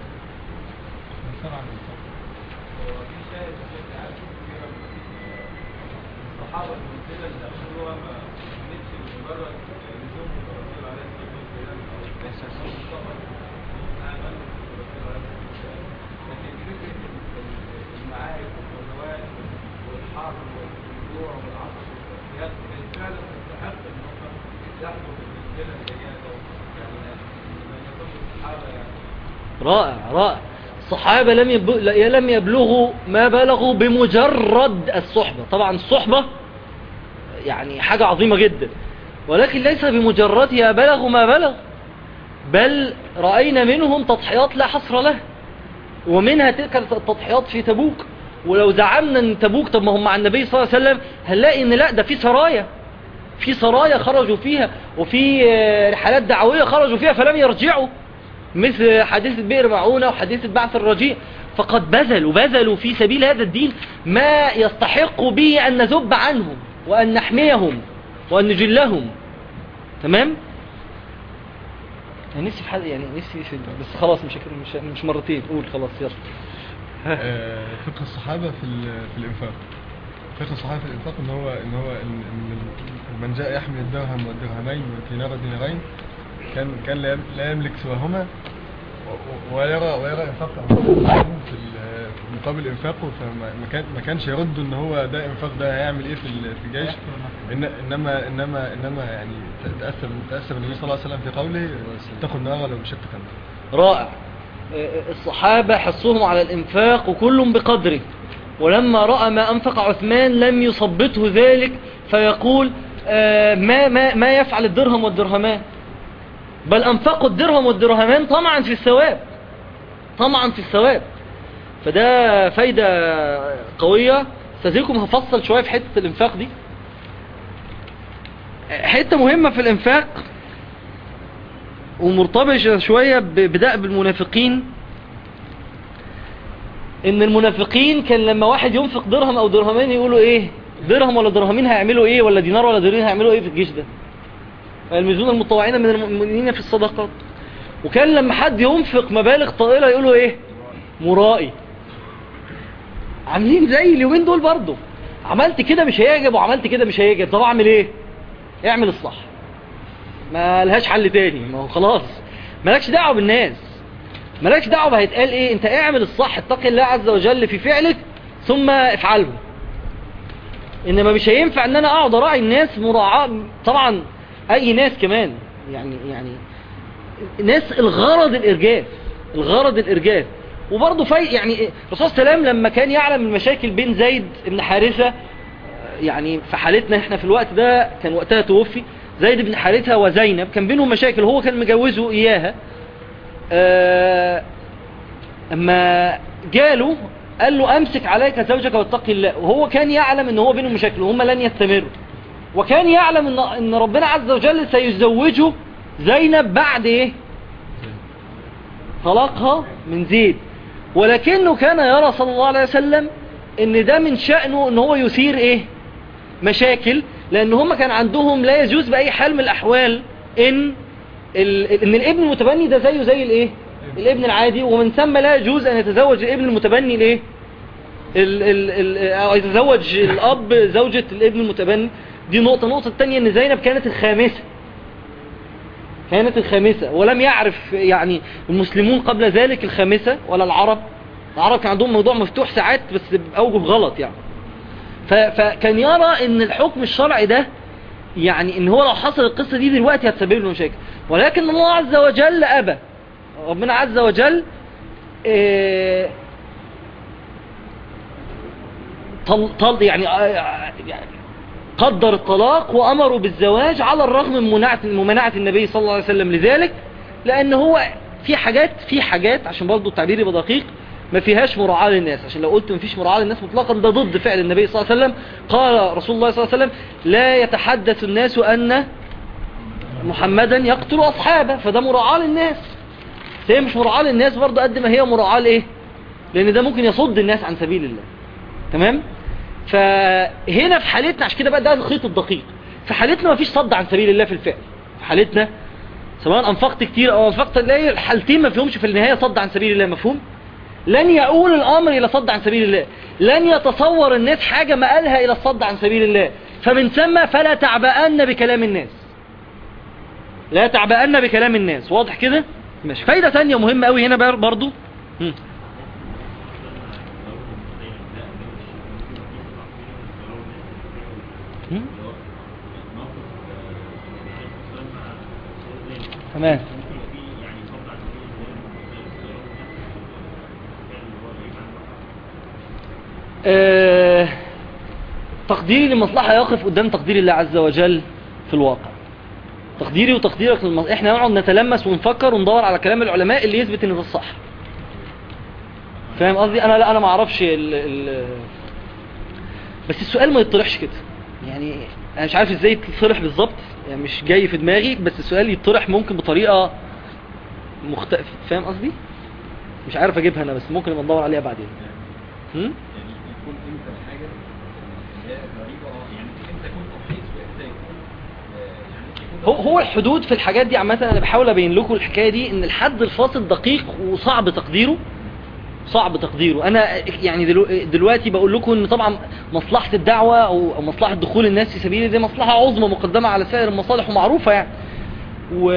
الصحابة الممثلة اللي أخذوها ما كانتش مجرد لزوم الرسول عليه الصلاة والسلام أو إحساسهم السفر عمل الرسول عليه الصلاة والسلام لكن فكرة المعارك والغزوات والحر والجوع والعطش والتضحيات كانت فعلا تستحق إن هم يحضروا المشكلة اللي هي لو يعني ما يكونش الصحابة يعني رائع رائع الصحابة لم يب... لم يبلغوا ما بلغوا بمجرد الصحبة طبعا الصحبة يعني حاجة عظيمة جدا ولكن ليس بمجردها بلغوا ما بلغ بل رأينا منهم تضحيات لا حصر لها ومنها تلك التضحيات في تبوك ولو زعمنا ان تبوك طب ما هم مع النبي صلى الله عليه وسلم هنلاقي ان لا ده في سرايا في سرايا خرجوا فيها وفي آه، رحلات دعوية خرجوا فيها فلم يرجعوا مثل حادثة بئر معونة وحادثة بعث الرجيع فقد بذلوا بذلوا في سبيل هذا الدين ما يستحق به أن نذب عنهم وأن نحميهم وأن نجلهم تمام أنا نفسي في حد يعني نفسي في بس خلاص مش مش مش مرتين قول خلاص يلا آه، فقه الصحابة في ال- في الإنفاق فقه الصحابة في الإنفاق إن هو إن هو إن إن من جاء يحمل الدرهم والدرهمين والدينار والدينارين كان كان لا يم- لا يملك سواهما و- و- ويرى ويرى إنفاق أموالهم في ال- في مقابل إنفاقه فما ما كان ما كانش يرد إن هو ده إنفاق ده هيعمل إيه في ال- في الجيش إن إنما إنما إنما يعني تأثر تأثر النبي صلى الله عليه وسلم في قوله اتقوا النار ولو بشق تمر رائع آه، الصحابة حصهم على الإنفاق وكل بقدره ولما رأى ما أنفق عثمان لم يصبته ذلك فيقول آه، ما, ما, ما يفعل الدرهم والدرهمان بل أنفقوا الدرهم والدرهمان طمعا في الثواب طمعا في الثواب فده فايدة قوية استاذنكم هفصل شوية في حتة الإنفاق دي حتة مهمة في الإنفاق ومرتبطة شوية بدأب المنافقين ان المنافقين كان لما واحد ينفق درهم او درهمين يقولوا ايه درهم ولا درهمين هيعملوا ايه ولا دينار ولا دينار هيعملوا ايه في الجيش ده يلمزون المتطوعين من المؤمنين في الصدقات وكان لما حد ينفق مبالغ طائلة يقولوا ايه مرائي عاملين زي اليومين دول برضو عملت كده مش هيعجب وعملت كده مش هيعجب طب اعمل ايه اعمل الصح ما لهاش حل تاني ما هو خلاص مالكش دعوه بالناس مالكش دعوه هيتقال ايه انت اعمل الصح اتقي الله عز وجل في فعلك ثم افعله انما مش هينفع ان انا اقعد اراعي الناس مراعاة طبعا اي ناس كمان يعني يعني ناس الغرض الارجاف الغرض الارجاف وبرضه في يعني الرسول صلى الله عليه وسلم لما كان يعلم المشاكل بين زيد بن حارثه يعني في حالتنا احنا في الوقت ده كان وقتها توفي زيد بن حارثة وزينب كان بينهم مشاكل هو كان مجوزه إياها آه، أما جاله قال له أمسك عليك زوجك واتقي الله وهو كان يعلم ان هو بينهم مشاكل وهم لن يستمروا وكان يعلم ان, إن ربنا عز وجل سيزوجه زينب بعد ايه طلاقها من زيد ولكنه كان يرى صلى الله عليه وسلم ان ده من شأنه ان هو يثير ايه مشاكل لان هم كان عندهم لا يجوز باي حال من الاحوال ان ال... ان الابن المتبني ده زيه زي الايه الابن العادي ومن ثم لا يجوز ان يتزوج الابن المتبني الايه ال... ال... ال... او يتزوج الاب زوجة الابن المتبني دي نقطة النقطة الثانية ان زينب كانت الخامسة كانت الخامسة ولم يعرف يعني المسلمون قبل ذلك الخامسة ولا العرب العرب كان عندهم موضوع مفتوح ساعات بس بأوجه غلط يعني ف- فكان يرى ان الحكم الشرعي ده يعني ان هو لو حصل القصة دي دلوقتي هتسبب له مشاكل ولكن الله عز وجل ابى ربنا عز وجل آه، طل طل يعني آه، يعني قدر الطلاق وامروا بالزواج على الرغم من مناعة ممانعة النبي صلى الله عليه وسلم لذلك لان هو في حاجات في حاجات عشان برضه التعبير يبقى دقيق ما فيهاش مراعاة للناس عشان لو قلت ما فيش مراعاة للناس مطلقا ده ضد فعل النبي صلى الله عليه وسلم قال رسول الله صلى الله عليه وسلم لا يتحدث الناس أن محمدا يقتل أصحابه فده مراعاة للناس بس هي مش مراعاة للناس برضه قد ما هي مراعاة لإيه لأن ده ممكن يصد الناس عن سبيل الله تمام فهنا في حالتنا عشان كده بقى ده الخيط الدقيق في حالتنا ما فيش صد عن سبيل الله في الفعل في حالتنا سواء أنفقت كتير أو أنفقت لا الحالتين ما فيهمش في النهاية صد عن سبيل الله مفهوم لن يؤول الأمر إلى صد عن سبيل الله لن يتصور الناس حاجة ما قالها إلى الصد عن سبيل الله فمن ثم فلا تعبأن بكلام الناس لا تعبأن بكلام الناس واضح كده ماشي فايدة تانية مهمة قوي هنا بر- برضو هم. هم؟ تمام آه، تقديري للمصلحة يقف قدام تقدير الله عز وجل في الواقع تقديري وتقديرك للم... احنا نقعد نتلمس ونفكر وندور على كلام العلماء اللي يثبت ان ده الصح فاهم قصدي انا لا انا ما اعرفش ال... ال... بس السؤال ما يطرحش كده يعني انا مش عارف ازاي يطرح بالظبط يعني مش جاي في دماغي بس السؤال يطرح ممكن بطريقه مختلفه فاهم قصدي مش عارف اجيبها انا بس ممكن نبقى ندور عليها بعدين هم؟ يعني يكون امتى الحاجه اللي هي غريبه اه يعني امتى يكون تمحيص واحتاج آه، يعني يكون هو هو الحدود في الحاجات دي عامة انا بحاول ابين لكم الحكاية دي ان الحد الفاصل دقيق وصعب تقديره صعب تقديره انا يعني دلو دلوقتي بقول لكم ان طبعا مصلحة الدعوة او أو مصلحة دخول الناس في سبيل دي مصلحة عظمى مقدمة على سائر المصالح ومعروفة يعني و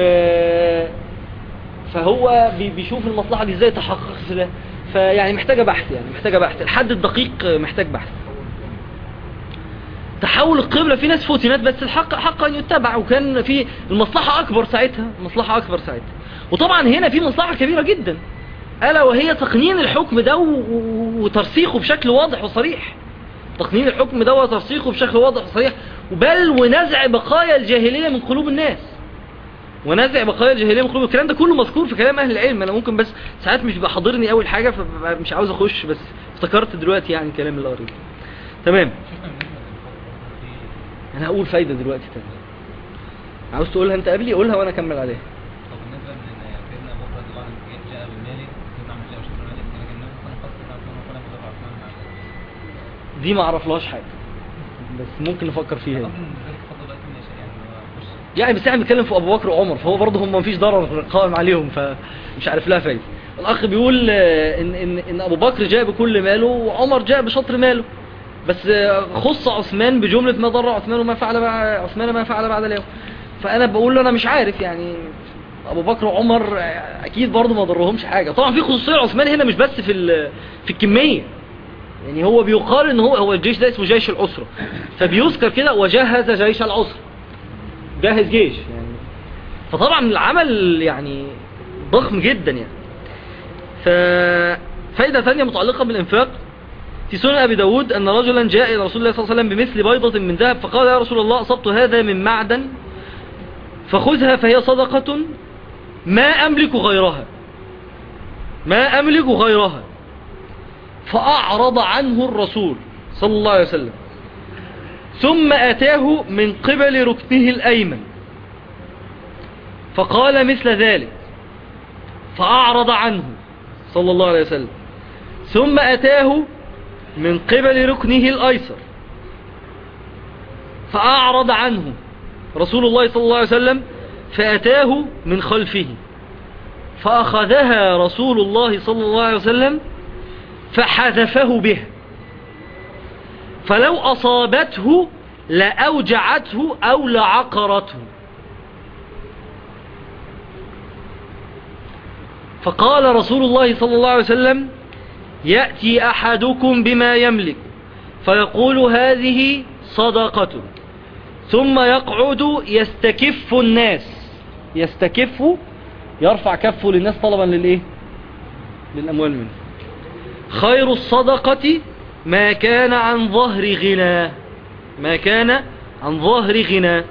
فهو بي- بيشوف المصلحة دي ازاي تحقق في ده فيعني محتاجة بحث يعني محتاجة بحث الحد الدقيق محتاج بحث تحول القبلة في ناس فتنت بس الحق حق أن يتبع وكان في المصلحة أكبر ساعتها المصلحة أكبر ساعتها وطبعا هنا في مصلحة كبيرة جدا ألا وهي تقنين الحكم ده و- و- وترسيخه بشكل واضح وصريح تقنين الحكم ده وترسيخه بشكل واضح وصريح بل ونزع بقايا الجاهلية من قلوب الناس ونزع بقايا الجاهلية من قلوب الكلام ده كله مذكور في كلام أهل العلم أنا ممكن بس ساعات مش بحضرني أول حاجة فمش عاوز أخش بس افتكرت دلوقتي يعني الكلام اللي قريته تمام شفنا بالنسبة للفقر في انا هقول فايدة دلوقتي تاني عاوز تقولها انت قبلي قولها وانا اكمل عليها طب بالنسبة ان سيدنا ابو بكر رضي الله عنه جاء- جاء بالمال سيدنا عمرو جاء بشطر المال لكن النبي صلى الله عليه وسلم قسم عثمان وقال مدافع عثمان مع دي ما اعرفلهاش حاجة بس ممكن نفكر فيها أظن إن ذلك فضل بقى من يشاء يعني هو مش يعني بس احنا بنتكلم في ابو بكر وعمر فهو برضه هم مفيش ضرر قائم عليهم فمش عارف لها فايدة الاخ بيقول آه، ان ان ان ابو بكر جاء بكل ماله وعمر جاء بشطر ماله بس آه، خص عثمان بجملة ما ضر عثمان وما فعل بعد عثمان ما فعل بعد اليوم فانا بقول له انا مش عارف يعني ابو بكر وعمر آه، اكيد برضه ما ضرهمش حاجة طبعا في خصوصية عثمان هنا مش بس في ال- في الكمية يعني هو بيقال ان هو هو الجيش ده اسمه جيش العسرة فبيذكر كده وجهز جيش العسرة جهز جيش يعني فطبعا العمل يعني ضخم جدا يعني ففايدة ثانية متعلقة بالإنفاق في سنن أبي داود أن رجلا جاء إلى رسول الله صلى الله عليه وسلم بمثل بيضة من ذهب فقال يا رسول الله أصبت هذا من معدن فخذها فهي صدقة ما أملك غيرها ما أملك غيرها فأعرض عنه الرسول صلى الله عليه وسلم ثم أتاه من قبل ركنه الأيمن فقال مثل ذلك فأعرض عنه صلى الله عليه وسلم ثم أتاه من قبل ركنه الأيسر فأعرض عنه رسول الله صلى الله عليه وسلم فأتاه من خلفه فأخذها رسول الله صلى الله عليه وسلم فحذفه بها فلو أصابته لأوجعته أو لعقرته فقال رسول الله صلى الله عليه وسلم يأتي أحدكم بما يملك فيقول هذه صدقة ثم يقعد يستكف الناس يستكف يرفع كفه للناس طلبا للإيه للأموال منه خير الصدقة ما كان عن ظهر غنى ما كان عن ظهر غنى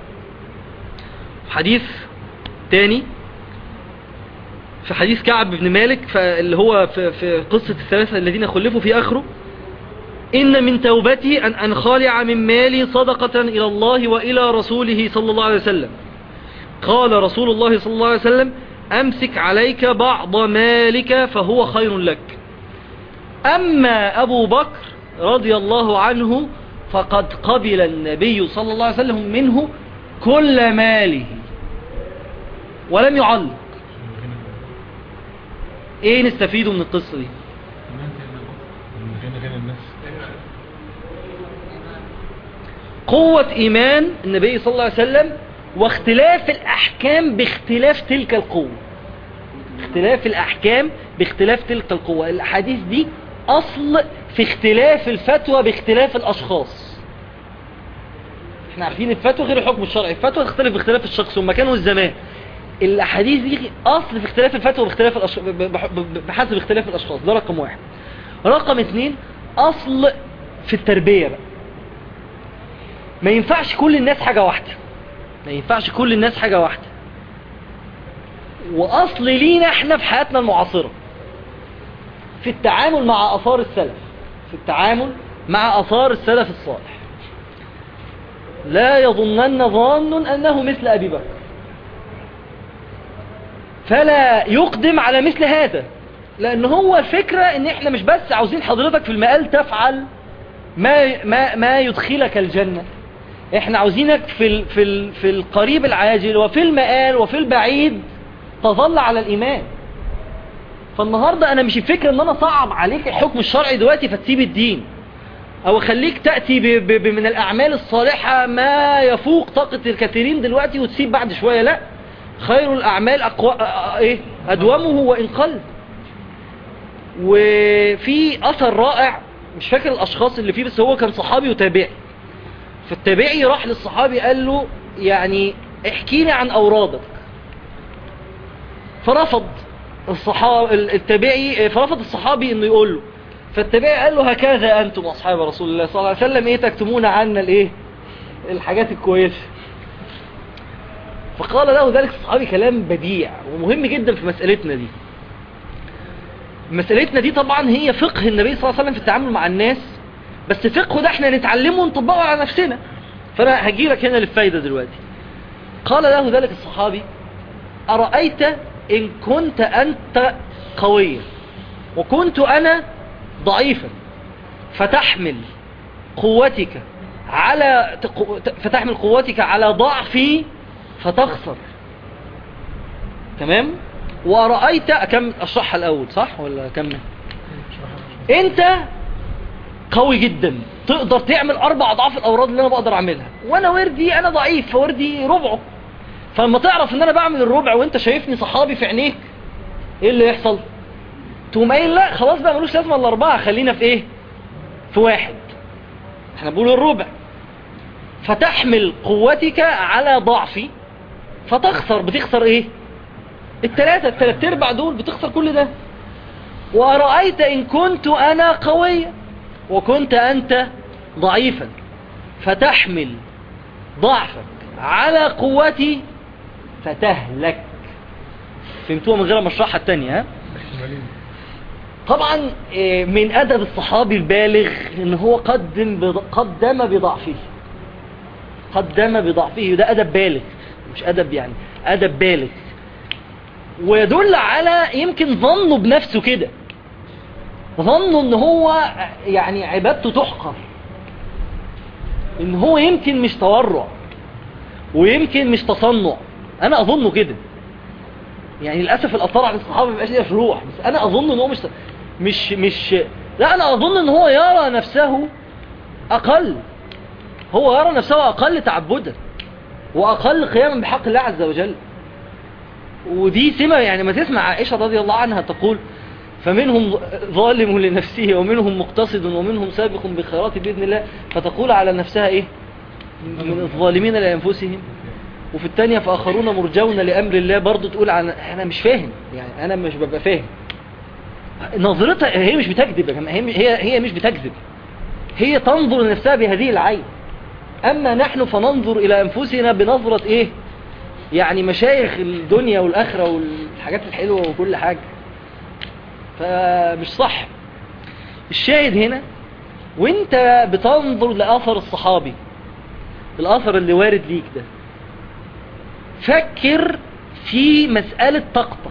حديث تاني في حديث كعب بن مالك اللي هو في, في قصة الثلاثة الذين خلفوا في آخره إن من توبتي أن أنخالع من مالي صدقة إلى الله وإلى رسوله صلى الله عليه وسلم قال رسول الله صلى الله عليه وسلم أمسك عليك بعض مالك فهو خير لك أما أبو بكر رضي الله عنه فقد قبل النبي صلى الله عليه وسلم منه كل ماله ولم يعلق ايه نستفيده من القصة دي من غنى غنى الناس قوة ايمان النبي صلى الله عليه وسلم واختلاف الاحكام باختلاف تلك القوة اختلاف الاحكام باختلاف تلك القوة الاحاديث دي اصل في اختلاف الفتوى باختلاف الاشخاص احنا عارفين الفتوى غير الحكم الشرعي الفتوى تختلف باختلاف الشخص والمكان والزمان الاحاديث دي اصل في اختلاف الفتوى باختلاف الأش... بحسب اختلاف الاشخاص ده رقم واحد رقم اتنين اصل في التربية بقى ما ينفعش كل الناس حاجة واحدة ما ينفعش كل الناس حاجة واحدة واصل لينا احنا في حياتنا المعاصرة في التعامل مع اثار السلف في التعامل مع اثار السلف الصالح لا يظنن ظان انه مثل ابي بكر فلا يقدم على مثل هذا لان هو الفكرة ان احنا مش بس عاوزين حضرتك في المقال تفعل ما, ما, ما يدخلك الجنة احنا عاوزينك في, ال في, ال في القريب العاجل وفي المقال وفي البعيد تظل على الايمان فالنهاردة انا مش الفكرة ان انا صعب عليك الحكم الشرعي دلوقتي فتسيب الدين او خليك تأتي ب ب ب من الاعمال الصالحة ما يفوق طاقة الكثيرين دلوقتي وتسيب بعد شوية لا خير الاعمال أقوى ايه ادومه وان قل وفي اثر رائع مش فاكر الاشخاص اللي فيه بس هو كان صحابي وتابعي فالتابعي راح للصحابي قال له يعني احكي لي عن اورادك فرفض الصحابي التابعي فرفض الصحابي انه يقول له فالتابعي قال له هكذا انتم اصحاب رسول الله صلى الله عليه وسلم ايه تكتمون عنا الايه الحاجات الكويسه فقال له ذلك الصحابي كلام بديع ومهم جدا في مسألتنا دي مسألتنا دي طبعا هي فقه النبي صلى الله عليه وسلم في التعامل مع الناس بس فقه ده احنا نتعلمه ونطبقه على نفسنا فانا هجيلك هنا للفايدة دلوقتي قال له ذلك الصحابي أرأيت إن كنت أنت قويا وكنت أنا ضعيفا فتحمل قوتك على فتحمل قوتك على ضعفي فتخسر تمام ورأيت كم اشرحها الاول صح ولا كمل انت قوي جدا تقدر تعمل اربع اضعاف الاوراد اللي انا بقدر اعملها وانا وردي انا ضعيف فوردي ربعه فلما تعرف ان انا بعمل الربع وانت شايفني صحابي في عينيك ايه اللي يحصل تقوم قايل لا خلاص بقى ملوش لازمه الا اربعه خلينا في ايه في واحد احنا بنقول الربع فتحمل قوتك على ضعفي فتخسر بتخسر ايه التلاتة التلات ارباع دول بتخسر كل ده ورأيت ان كنت انا قويا وكنت انت ضعيفا فتحمل ضعفك على قوتي فتهلك فهمتوها من غير ما اشرحها التانية ها طبعا من ادب الصحابي البالغ ان هو قدم بض... قدم بضعفه قدم بضعفه ده ادب بالغ مش ادب يعني ادب بالغ ويدل على يمكن ظنه بنفسه كده ظنه ان هو يعني عبادته تحقر ان هو يمكن مش تورع ويمكن مش تصنع انا اظنه كده يعني للاسف الاثار عن الصحابه مبقاش ليها شروح بس انا اظن ان هو مش مش مش لا انا اظن ان هو يرى نفسه اقل هو يرى نفسه اقل تعبدا واقل قياما بحق الله عز وجل ودي سمة يعني ما تسمع عائشة رضي الله عنها تقول فمنهم ظالم لنفسه ومنهم مقتصد ومنهم سابق بخيرات بإذن الله فتقول على نفسها ايه من الظالمين لأنفسهم وفي الثانية فآخرون مرجون لأمر الله برضو تقول عن أنا مش فاهم يعني أنا مش ببقى فاهم نظرتها هي مش بتكذب هي هي مش بتكذب هي تنظر لنفسها بهذه العين أما نحن فننظر إلى أنفسنا بنظرة إيه يعني مشايخ الدنيا والآخرة والحاجات الحلوة وكل حاجة فمش صح الشاهد هنا وانت بتنظر لأثر الصحابي الأثر اللي وارد ليك ده فكر في مسألة طاقتك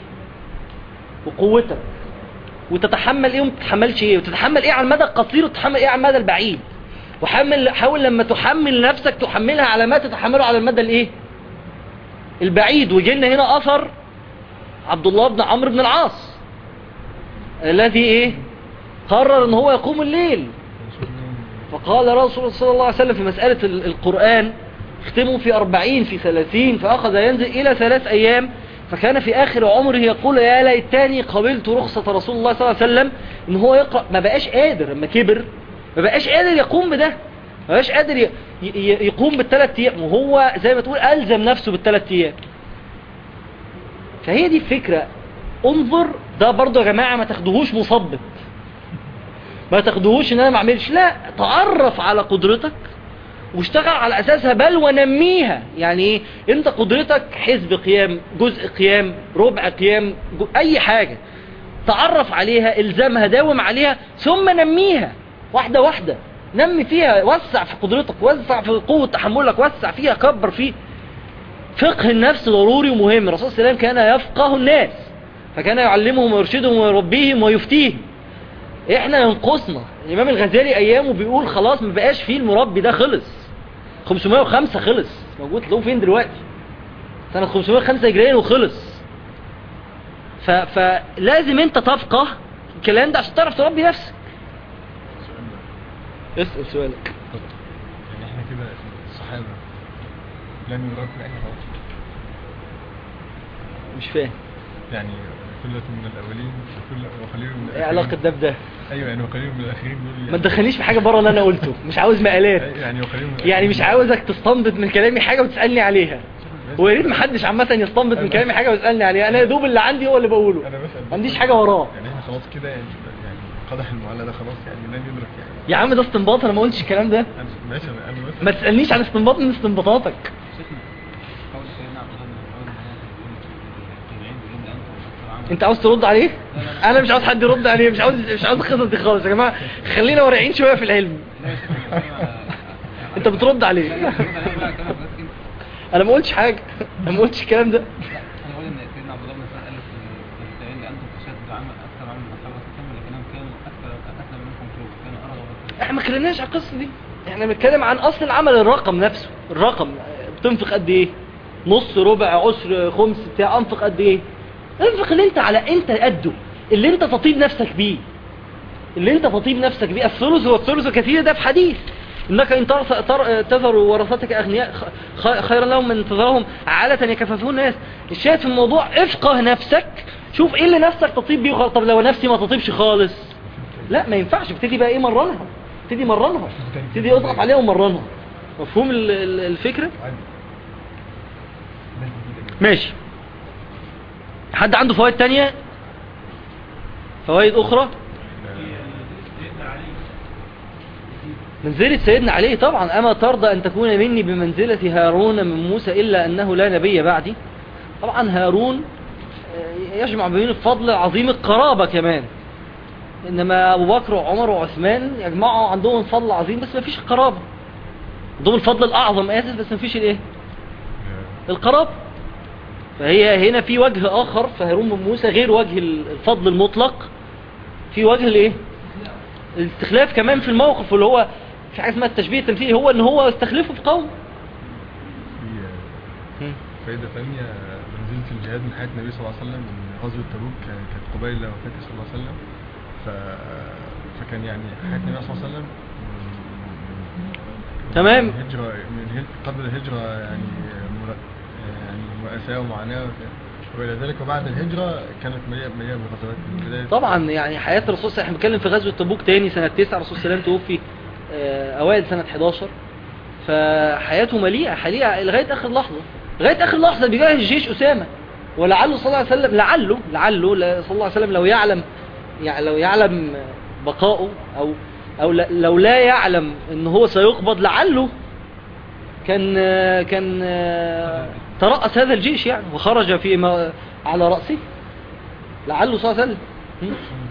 وقوتك وتتحمل ايه وما تتحملش ايه وتتحمل ايه على المدى القصير وتتحمل ايه على المدى البعيد وحمل حاول لما تحمل نفسك تحملها على ما تتحمله على المدى الايه البعيد ويجي لنا هنا اثر عبد الله بن عمرو بن العاص الذي ايه قرر ان هو يقوم الليل فقال رسول الله صلى الله عليه وسلم في مسألة القرآن اختموا في أربعين في ثلاثين فأخذ ينزل إلى ثلاث أيام فكان في آخر عمره يقول يا ليتني قبلت رخصة رسول الله صلى الله عليه وسلم إن هو يقرأ ما بقاش قادر لما كبر ما بقاش قادر يقوم بده ما بقاش قادر ي- ي- يقوم بالثلاث أيام وهو زي ما تقول ألزم نفسه بالثلاث أيام فهي دي الفكرة انظر ده برضو يا جماعة ما تاخدوهوش مثبت ما تاخدوهوش ان انا ما اعملش لا تعرف على قدرتك واشتغل على اساسها بل ونميها يعني ايه انت قدرتك حزب قيام جزء قيام ربع قيام جو- اي حاجة تعرف عليها الزمها داوم عليها ثم نميها واحدة واحدة نمي فيها وسع في قدرتك وسع في قوة تحملك وسع فيها كبر فيه فقه النفس ضروري ومهم الرسول صلى الله عليه وسلم كان يفقه الناس فكان يعلمهم ويرشدهم ويربيهم ويفتيهم احنا ينقصنا الامام الغزالي ايامه بيقول خلاص ما بقاش فيه المربي ده خلص 505 خلص موجود تلاقوه فين دلوقتي سنة 505 هجريا وخلص ف... فلازم انت تفقه الكلام ده عشان تعرف تربي نفسك اسأل سؤالك يعني احنا كده الصحابة لم يدركوا اي غلط مش فاهم يعني ثلة من الأولين وكل وقليل من ايه الآخرين علاقة ده بده أيوة يعني وقليل من الآخرين دول يعني ما تدخلنيش في حاجة بره اللي انا قلته مش عاوز مقالات يعني وقليل من يعني الآخرين. مش عاوزك تستنبط من كلامي حاجة وتسألني عليها ويا ريت محدش عامة يستنبط من كلامي حاجة ويسألني عليها انا يا دوب اللي عندي هو اللي بقوله أنا بسأل ما عنديش حاجة وراه يعني احنا خلاص كده يعني يعني قدح المعلى ده خلاص يعني لن يدرك يعني يا عم ده استنباط انا ما قلتش الكلام ده أنا ماشي أنا أنا بسأل ما تسألنيش عن استنباط من استنباطاتك شيخنا قول سيدنا عبد الله بن مسعود ان هو التابعين بيقولون ده انتم اكثر عمل انت عاوز ترد عليه انا مش عاوز حد يرد عليه مش عاوز مش عاوز القصص دي خالص يا جماعه خلينا ورعين شويه في العلم لا يا شيخنا أنا بتكلم على- انت بترد عليه لا لا بترد عليه بقى كلام بس كده. انا ما قلتش حاجه انا ما قلتش الكلام ده لا انا بقول ان سيدنا عبد الله بن مسعود قال في في التابعين ده انتم اشد عمل اكثر عمل من اصحاب الرسول صلى الله عليه وسلم لكنهم كانوا اكثر اسلم منكم قلوب كانوا ارغب في احنا ما اتكلمناش على القصه دي احنا بنتكلم عن اصل العمل الرقم نفسه الرقم بتنفق قد ايه نص ربع عشر خمس بتاع انفق قد ايه انفق اللي انت على انت قده اللي انت تطيب نفسك بيه اللي انت تطيب نفسك بيه الثلث والثلث كثير ده في حديث انك ان ترث- تر- تذر ورثتك اغنياء خ- خ- خيرا لهم من تذرهم عالة يكففون الناس الشاهد في الموضوع افقه نفسك شوف ايه اللي نفسك تطيب بيه وخلاص. طب لو نفسي ما تطيبش خالص لا ما ينفعش ابتدي بقى ايه مرنها ابتدي مرنها ابتدي اضغط عليها ومرنها مفهوم ال- ال- الفكرة عادي ماشي حد عنده فوائد تانية فوائد اخرى منزلة سيدنا علي طبعا أما ترضى أن تكون مني بمنزلة هارون من موسى إلا أنه لا نبي بعدي طبعا هارون آه، يجمع بين الفضل عظيم القرابة كمان إنما أبو بكر وعمر وعثمان يجمعوا عندهم فضل عظيم بس ما فيش قرابة عندهم الفضل الأعظم آسف بس ما فيش الإيه القرابة فهي هنا في وجه آخر في هارون بن موسى غير وجه الفضل المطلق في وجه الإيه الاستخلاف كمان في الموقف اللي هو في حاجه اسمها التشبيه التمثيلي هو ان هو استخلفه في قوم في فائدة ثانية منزلة الجهاد من حياة النبي صلى الله عليه وسلم من غزوة تبوك كان- كانت قبيل وفاته صلى الله عليه وسلم ف... فكان يعني حياة النبي صلى الله عليه وسلم من- تمام. من هجرة من هج... قبل الهجرة يعني مر... يعني مأساة ومعاناة وإلى ذلك وبعد الهجرة كانت مليئة مليئة بالغزوات من بداية طبعا يعني حياه الرسول صلى الله عليه وسلم احنا بنتكلم في غزوه تبوك تاني سنه 9 الرسول صلى الله عليه وسلم توفي آه، اوائل سنه 11 فحياته مليئه حليئه لغايه اخر لحظه لغايه اخر لحظه بيجهز جيش اسامه ولعله صلى الله عليه وسلم لعله لعله لا- صلى الله عليه وسلم لو يعلم يعني لو يعلم بقاؤه او او ل- لو لا يعلم ان هو سيقبض لعله كان كان ترأس هذا الجيش يعني وخرج في ما على رأسه لعله صلى الله عليه وسلم م?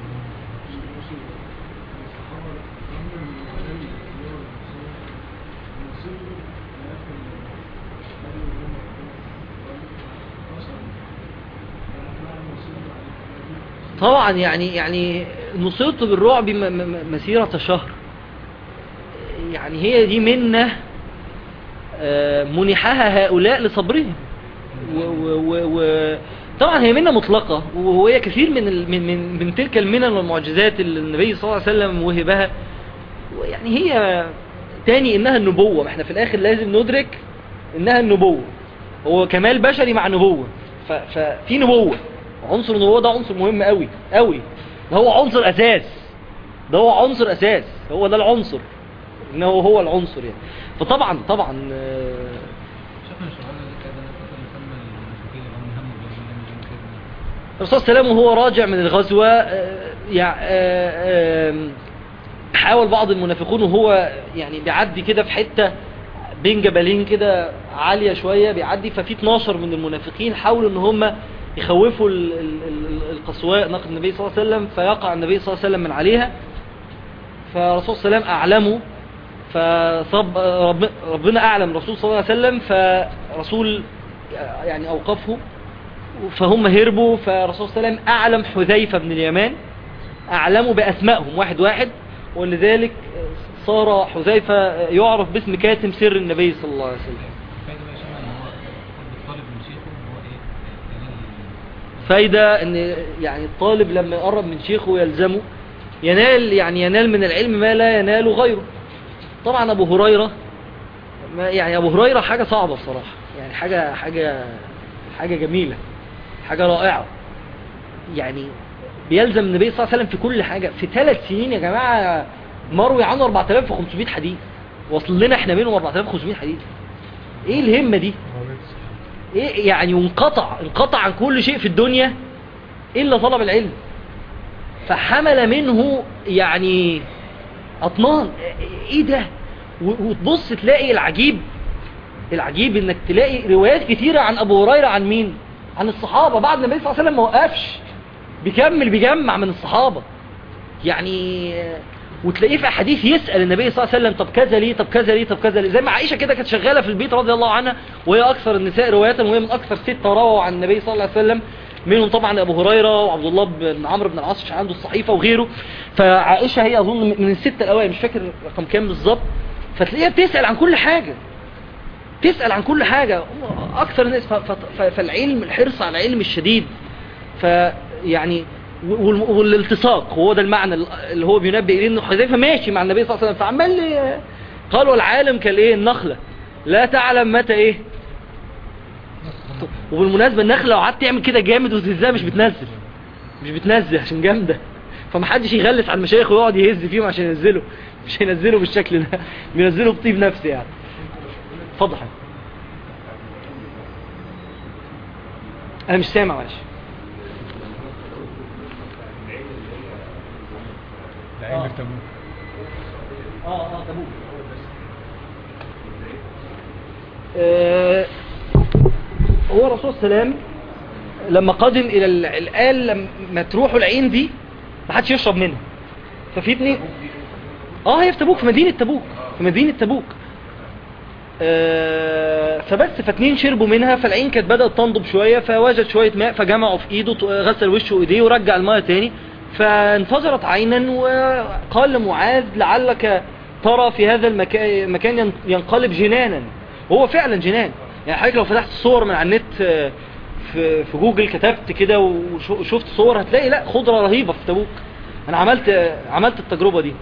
طبعا يعني يعني نصرت بالرعب م- م- م- مسيرة شهر يعني هي دي منة آه، منحها هؤلاء لصبرهم و و و و طبعا هي منة مطلقة وهي كثير من ال من من, من تلك المنن والمعجزات اللي النبي صلى الله عليه وسلم وهبها يعني هي تاني انها النبوة ما احنا في الاخر لازم ندرك انها النبوة هو كمال بشري مع نبوة ف- ففي نبوة عنصر النبوة ده عنصر مهم قوي قوي ده هو عنصر اساس ده هو عنصر اساس هو ده العنصر انه هو العنصر يعني فطبعا طبعا آه، شيخنا الشغال اللي كده مثلا يسمى المشركين اللي هم هم بالله كده الرسول صلى الله عليه وسلم وهو راجع من الغزوة آه، يع- آه، آم، حاول بعض المنافقون وهو يعني بيعدي كده في حتة بين جبلين كده عالية شوية بيعدي ففي 12 من المنافقين حاولوا ان هم يخوفوا ال- ال- ال- القصواء ناقة النبي صلى الله عليه وسلم فيقع النبي صلى الله عليه وسلم من عليها فالرسول صلى الله عليه وسلم أعلمه فصب رب ربنا أعلم الرسول صلى الله عليه وسلم فرسول يعني أوقفه فهم هربوا فالرسول صلى الله عليه وسلم أعلم حذيفة بن اليمان أعلموا بأسمائهم واحد واحد ولذلك صار حذيفة يعرف باسم كاتم سر النبي صلى الله عليه وسلم فايدة بقى يا شباب ان هو الطالب من شيخه ان هو ايه ينال فايدة ان يعني الطالب لما يقرب من شيخه ويلزمه ينال يعني ينال من العلم ما لا ينال غيره طبعا ابو هريرة ما يعني ابو هريرة حاجة صعبة بصراحة يعني حاجة حاجة حاجة جميلة حاجة رائعة يعني بيلزم النبي صلى الله عليه وسلم في كل حاجة في ثلاث سنين يا جماعة مروي عنه 4500 حديث وصل لنا احنا منهم 4500 حديث ايه الهمة دي رابط الصحابة. ايه يعني وانقطع انقطع عن كل شيء في الدنيا الا طلب العلم فحمل منه يعني اطنان ايه ده و- وتبص تلاقي العجيب العجيب انك تلاقي روايات كتيرة عن ابو هريرة عن مين عن الصحابة بعد النبي صلى الله عليه وسلم ما وقفش بيكمل بيجمع من الصحابة يعني وتلاقيه في احاديث يسأل النبي صلى الله عليه وسلم طب كذا ليه طب كذا ليه طب كذا ليه زي ما عائشة كده كانت شغالة في البيت رضي الله عنها وهي اكثر النساء رواية وهي من اكثر ستة رووا عن النبي صلى الله عليه وسلم منهم طبعا ابو هريرة وعبد الله بن عمرو بن العاص عنده الصحيفة وغيره فعائشة هي اظن من الستة الاوائل مش فاكر رقم كام بالظبط فتلاقيها بتسأل عن كل حاجة تسأل عن كل حاجة اكثر الناس ف- ف- ف- فالعلم الحرص على العلم الشديد فيعني وال- والالتصاق هو ده المعنى اللي هو بينبه اليه انه حذيفه ماشي مع النبي صلى الله عليه وسلم فعمال لي- قال والعالم كالايه النخله لا تعلم متى ايه وبالمناسبه النخله لو قعدت تعمل كده جامد وتهزها مش بتنزل مش بتنزل عشان جامده فمحدش يغلس على المشايخ ويقعد يهز فيهم عشان ينزله مش هينزله بالشكل ده بينزله بطيب نفس يعني اتفضل يا حبيبي. انا مش سامع معلش العين اللي في تبوك اه اه تبوك آه، هو الرسول صلى الله عليه وسلم لما قدم الى ال- الآل لما تروحوا العين دي ما حدش يشرب منها ففي اتنين اه هي في تبوك في مدينة تبوك في مدينة تبوك آه، فبس فاتنين شربوا منها فالعين كانت بدأت تنضب شوية فوجد شوية ماء فجمعوا في ايده ط- غسل وشه وايديه ورجع الماء تاني فانفجرت عينا وقال لمعاذ لعلك ترى في هذا المكان المكان ين- ينقلب جنانا وهو فعلا جنان يعني حضرتك لو فتحت صور من على النت آه، في في جوجل كتبت كده وشفت صور هتلاقي لا خضرة رهيبة في تبوك انا عملت آه، عملت التجربة دي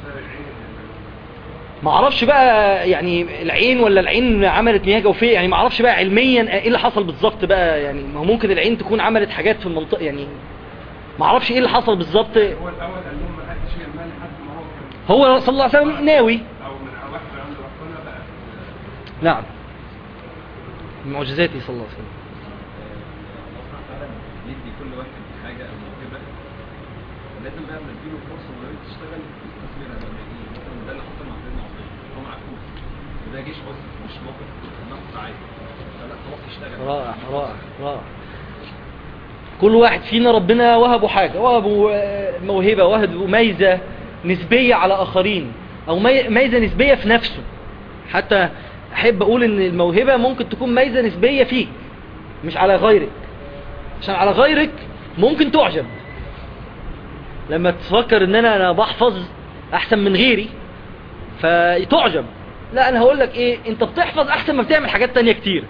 ما اعرفش بقى يعني العين ولا العين عملت مياه جوفيه يعني ما اعرفش بقى علميا ايه اللي حصل بالظبط بقى يعني ما هو ممكن العين تكون عملت حاجات في المنطقه يعني ما اعرفش ايه اللي حصل بالظبط هو الاول قال لهم ما حدش يعمل لحد ما هو كان هو صلى الله عليه وسلم ناوي او من واحد عنده ربنا بقى نعم من معجزاته صلى الله عليه وسلم الله سبحانه وتعالى بيدي كل واحد حاجة أو موهبة لازم بقى لما تجيله فرصة إنه تشتغل يستثمرها بقى يعني مثلا ده اللي حصل مع سيدنا عثمان هو معاه فلوس وده جيش بس مش موقف نقص عادي فلا خلاص يشتغل رائع رائع رائع كل واحد فينا ربنا وهبه حاجة وهبه آه، موهبة وهبه ميزة نسبية على آخرين أو مي- ميزة نسبية في نفسه حتى أحب أقول إن الموهبة ممكن تكون ميزة نسبية فيك مش على غيرك عشان على غيرك ممكن تعجب لما تفكر ان انا انا بحفظ احسن من غيري فتعجب لا انا هقول لك ايه انت بتحفظ احسن ما بتعمل حاجات تانية كتير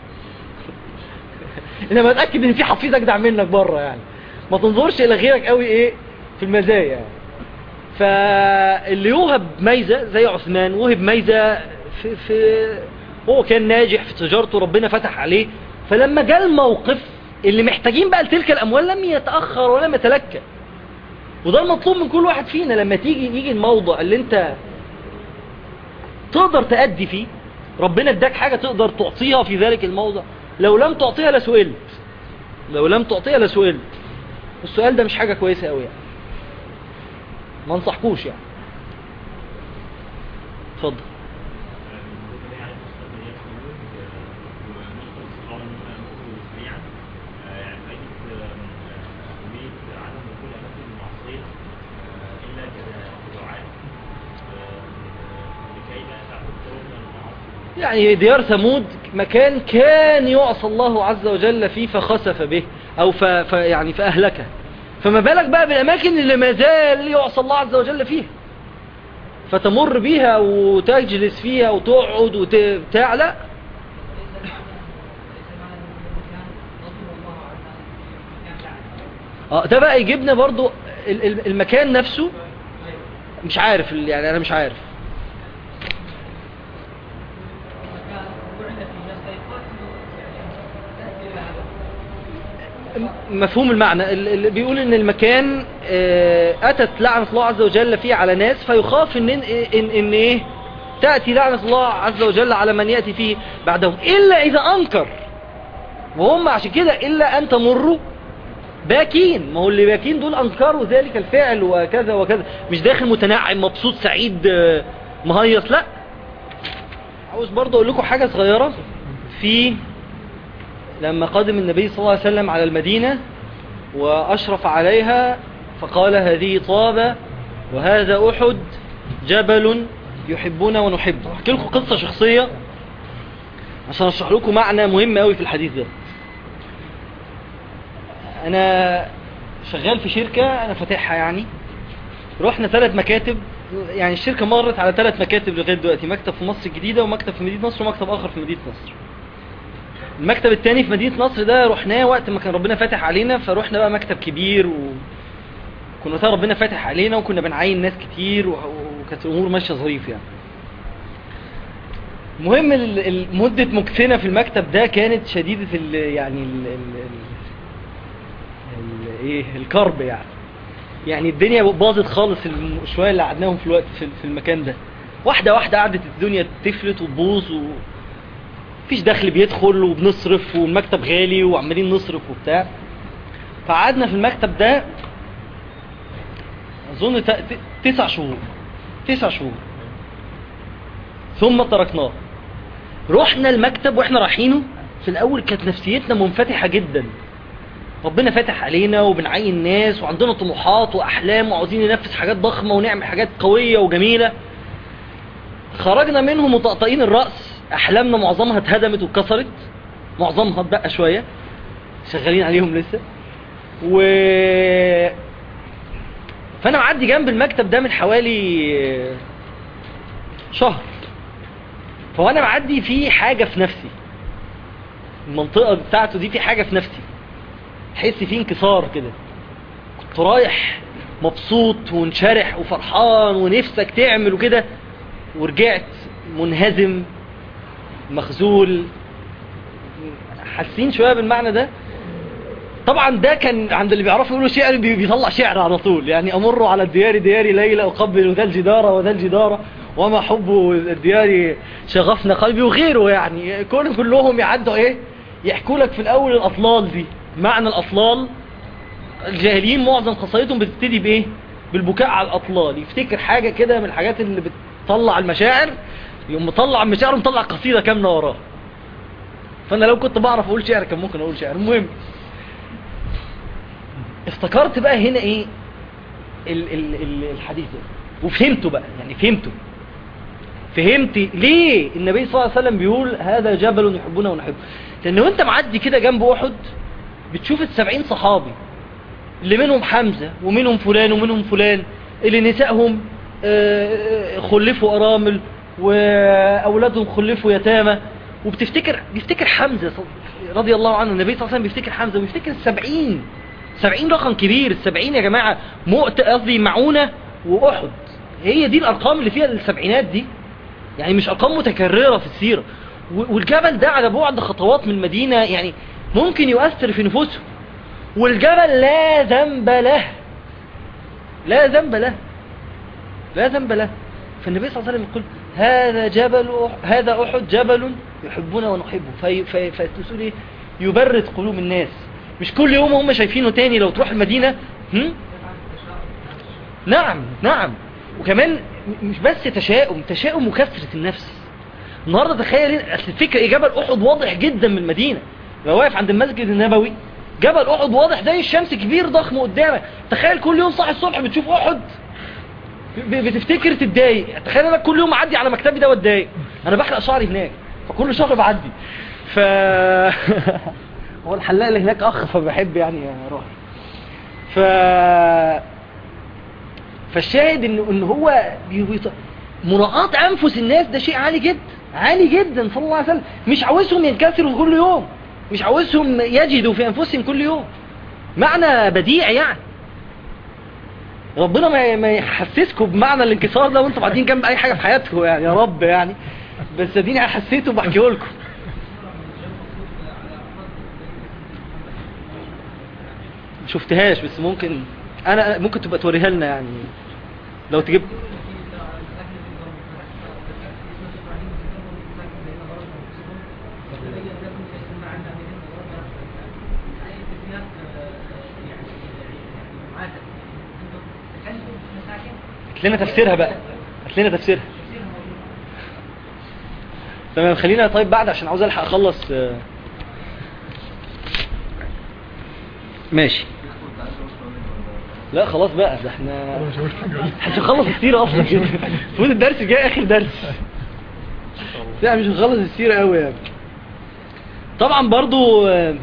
انما اتاكد ان في حفيظ اجدع منك بره يعني ما تنظرش الى غيرك قوي ايه في المزايا يعني فاللي يوهب ميزه زي عثمان وهب ميزه في, في هو كان ناجح في تجارته ربنا فتح عليه فلما جاء الموقف اللي محتاجين بقى لتلك الاموال لم يتاخر ولم يتلكى وده المطلوب من كل واحد فينا لما تيجي يجي الموضع اللي انت تقدر تأدي فيه ربنا اداك حاجة تقدر تعطيها في ذلك الموضع لو لم تعطيها لسئلت لو لم تعطيها لسئلت السؤال ده مش حاجة كويسة قوي يعني ما انصحكوش يعني اتفضل يعني ديار ثمود مكان كان يعصى الله عز وجل فيه فخسف به او ف... ف... يعني فاهلكه فما بالك بقى بالاماكن اللي ما زال يعصى الله عز وجل فيها فتمر بيها وتجلس فيها وتقعد وبتاع لا اه ده بقى يجيبنا برضو ال- ال- المكان نفسه مش عارف ال- يعني انا مش عارف مفهوم المعنى اللي بيقول ان المكان آه، اتت لعنة الله عز وجل فيه على ناس فيخاف ان ان, إن, إن ايه تأتي لعنة الله عز وجل على من يأتي فيه بعدهم الا اذا انكر وهم عشان كده الا ان تمروا باكين ما هو اللي باكين دول انكروا ذلك الفعل وكذا وكذا مش داخل متنعم مبسوط سعيد آه، مهيص لا عاوز برضه اقول لكم حاجة صغيرة في لما قدم النبي صلى الله عليه وسلم على المدينة وأشرف عليها فقال هذه طابة وهذا أحد جبل يحبنا ونحبه أحكي لكم قصة شخصية عشان أشرح لكم معنى مهم قوي في الحديث ده أنا شغال في شركة أنا فاتحها يعني رحنا ثلاث مكاتب يعني الشركة مرت على ثلاث مكاتب لغاية دلوقتي مكتب في مصر الجديدة ومكتب في مدينة نصر ومكتب آخر في مدينة نصر المكتب التاني في مدينة نصر ده رحناه وقت ما كان ربنا فاتح علينا فروحنا بقى مكتب كبير و كنا وقتها ربنا فاتح علينا وكنا بنعين ناس كتير و... وكانت الامور ماشيه ظريف يعني المهم ال- ال- مدة مكثنا في المكتب ده كانت شديدة ال... يعني ال... ال... ال... ال... ايه الكرب يعني يعني الدنيا باظت خالص الم- شوية اللي قعدناهم في الوقت في, في المكان ده واحدة واحدة قعدت الدنيا تفلت وتبوظ و... مفيش دخل بيدخل وبنصرف والمكتب غالي وعمالين نصرف وبتاع فقعدنا في المكتب ده اظن ت- ت- تسع شهور تسع شهور ثم تركناه رحنا المكتب واحنا رايحينه في الاول كانت نفسيتنا منفتحة جدا ربنا فاتح علينا وبنعين ناس وعندنا طموحات واحلام وعاوزين ننفذ حاجات ضخمة ونعمل حاجات قوية وجميلة خرجنا منهم مطقطقين الرأس احلامنا معظمها اتهدمت واتكسرت معظمها اتبقى شوية شغالين عليهم لسه و فانا معدي جنب المكتب ده من حوالي شهر فوانا معدي في حاجة في نفسي المنطقة بتاعته دي في حاجة في نفسي تحس فيه انكسار كده كنت رايح مبسوط وانشرح وفرحان ونفسك تعمل وكده ورجعت منهزم مخزول حاسين شوية بالمعنى ده طبعا ده كان عند اللي بيعرفوا يقولوا شعر بي- بيطلع شعر على طول يعني امر على الديار ديار ليلى اقبل ذا الجدار وذا الجدار وما حب الديار شغفنا قلبي وغيره يعني كل كلهم يعدوا ايه يحكوا لك في الاول الاطلال دي معنى الاطلال الجاهليين معظم قصايدهم بتبتدي بايه بالبكاء على الاطلال يفتكر حاجة كده من الحاجات اللي بتطلع المشاعر يقوم مطلع المشاعر ومطلع قصيدة كاملة وراه فانا لو كنت بعرف اقول شعر كان ممكن اقول شعر المهم افتكرت بقى هنا ايه ال ال ال الحديث ده وفهمته بقى يعني فهمته فهمت ليه النبي صلى الله عليه وسلم بيقول هذا جبل يحبنا ونحبه لان وانت معدي كده جنب احد بتشوف السبعين صحابي اللي منهم حمزة ومنهم فلان ومنهم فلان اللي نسائهم آه، خلفوا أرامل وأولادهم خلفوا يتامى وبتفتكر بيفتكر حمزة ص- رضي الله عنه النبي صلى الله عليه وسلم بيفتكر حمزة وبيفتكر السبعين سبعين رقم كبير السبعين يا جماعة مؤت قصدي معونة وأحد هي دي الأرقام اللي فيها السبعينات دي يعني مش أرقام متكررة في السيرة و- والجبل ده على بعد خطوات من المدينة يعني ممكن يؤثر في نفوسهم والجبل لا ذنب له لا ذنب له لا ذنب له فالنبي صلى الله عليه وسلم يقول هذا جبل أح- هذا أحد جبل يحبنا ونحبه في في فتقول ايه يبرد قلوب الناس مش كل يوم هم شايفينه تاني لو تروح المدينة هم؟ نعم نعم وكمان م- مش بس تشاؤم تشاؤم وكثرة النفس النهاردة تخيل اصل الفكرة ايه جبل احد واضح جدا من المدينة لو واقف عند المسجد النبوي جبل احد واضح زي الشمس كبير ضخم قدامك تخيل كل يوم صاحي الصبح بتشوف احد ب- بتفتكر تتضايق تخيل انا كل يوم اعدي على مكتبي ده واتضايق انا بحرق شعري هناك فكل شهر بعدي ف هو الحلاق اللي هناك اخ فبحب يعني اروح ف فالشاهد ان ان هو بي- بيط- مراعاة انفس الناس ده شيء عالي جدا عالي جدا صلى الله عليه وسلم مش عاوزهم ينكسروا كل يوم مش عاوزهم يجدوا في انفسهم كل يوم معنى بديع يعني ربنا ما ما يحسسكم بمعنى الانكسار ده وانتم قاعدين جنب اي حاجه في حياتكم يعني يا رب يعني بس اديني حسيته بحكيه لكم شفتهاش بس ممكن انا ممكن تبقى توريها لنا يعني لو تجيب هات لنا تفسيرها بقى هات لنا تفسيرها تمام خلينا طيب بعد عشان عاوز الحق اخلص آه. ماشي لا خلاص بقى ده احنا انا مش هقول حاجه ولا مش هنخلص السيرة اصلا كده المفروض الدرس الجاي اخر درس لا مش هنخلص السيرة قوي يعني طبعا برضو آه،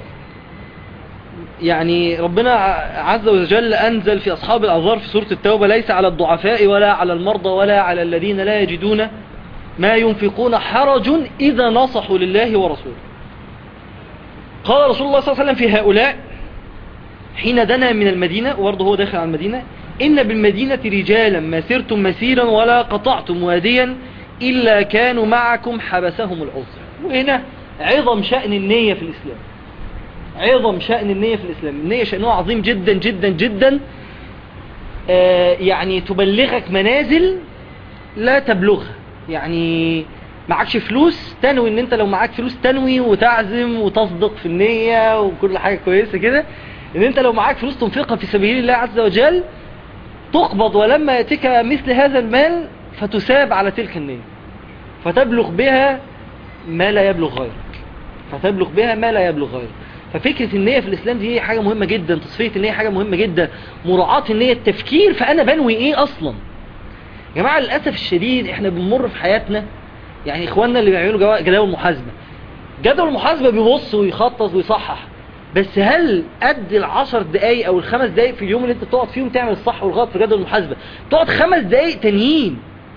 يعني ربنا ع- عز وجل انزل في اصحاب الاعذار في سورة التوبة ليس على الضعفاء ولا على المرضى ولا على الذين لا يجدون ما ينفقون حرج اذا نصحوا لله ورسوله قال رسول الله صلى الله عليه وسلم في هؤلاء حين دنا من المدينة وبرضه هو داخل على المدينة إن بالمدينة رجالا ما سرتم مسيرا ولا قطعتم واديا إلا كانوا معكم حبسهم العذر وهنا عظم شأن النية في الإسلام عظم شأن النية في الإسلام النية شأنها عظيم جدا جدا جدا آه يعني تبلغك منازل لا تبلغها يعني معكش فلوس تنوي ان انت لو معاك فلوس تنوي وتعزم وتصدق في النية وكل حاجة كويسة كده ان انت لو معاك فلوس تنفقها في سبيل الله عز وجل تقبض ولما يأتيك مثل هذا المال فتساب على تلك النية فتبلغ بها ما لا يبلغ غيرك فتبلغ بها ما لا يبلغ غيرك ففكرة النية في الإسلام دي هي حاجة مهمة جدا تصفية النية حاجة مهمة جدا مراعاة النية التفكير فأنا بنوي إيه أصلا يا جماعة للأسف الشديد إحنا بنمر في حياتنا يعني إخواننا اللي بيعملوا جوا- جداول محاسبة جدول المحاسبة بيبص ويخطط ويصحح بس هل قد العشر دقايق او الخمس دقايق في اليوم اللي انت تقعد فيهم تعمل الصح والغلط في جدول المحاسبة تقعد خمس دقايق تانيين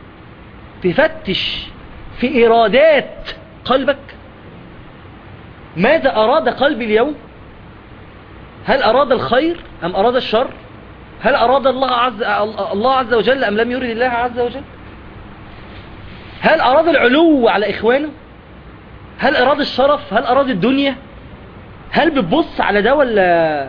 تفتش في ايرادات قلبك ماذا اراد قلبي اليوم هل اراد الخير ام اراد الشر هل اراد الله عز الله عز وجل ام لم يرد الله عز وجل هل اراد العلو على اخوانه هل اراد الشرف هل اراد الدنيا هل بتبص على ده ولا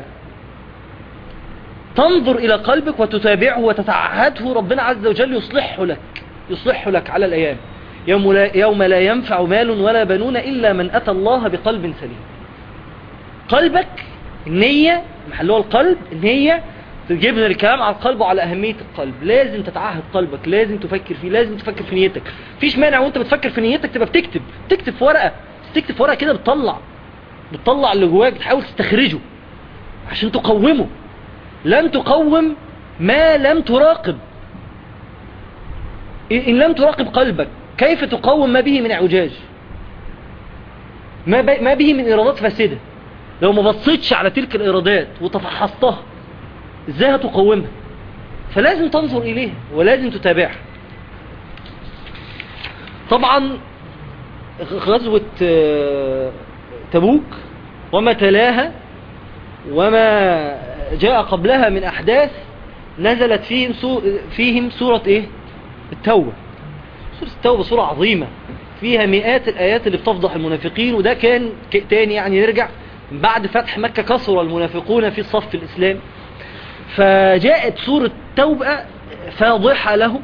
تنظر إلى قلبك وتتابعه وتتعهده ربنا عز وجل يصلحه لك يصلحه لك على الأيام يوم لا, يوم لا ينفع مال ولا بنون إلا من أتى الله بقلب سليم قلبك النية محلها القلب النية تجيبنا الكلام على القلب وعلى أهمية القلب لازم تتعهد قلبك لازم تفكر فيه لازم تفكر في نيتك فيش مانع وانت بتفكر في نيتك تبقى بتكتب تكتب في ورقة تكتب في ورقة كده بتطلع بتطلع اللي جواك بتحاول تستخرجه عشان تقومه لن تقوم ما لم تراقب إن لم تراقب قلبك كيف تقوم ما به من اعوجاج ما, ب... ما به من إيرادات فاسدة لو ما بصيتش على تلك الإيرادات وتفحصتها ازاي هتقومها فلازم تنظر إليها ولازم تتابعها طبعا غزوة آه، تبوك وما تلاها وما جاء قبلها من أحداث نزلت فيهم, سو فيهم سورة إيه؟ التوبة سورة التوبة سورة عظيمة فيها مئات الآيات اللي بتفضح المنافقين وده كان ك- تاني يعني نرجع بعد فتح مكة كثر المنافقون في صف الإسلام فجاءت سورة التوبة فاضحة لهم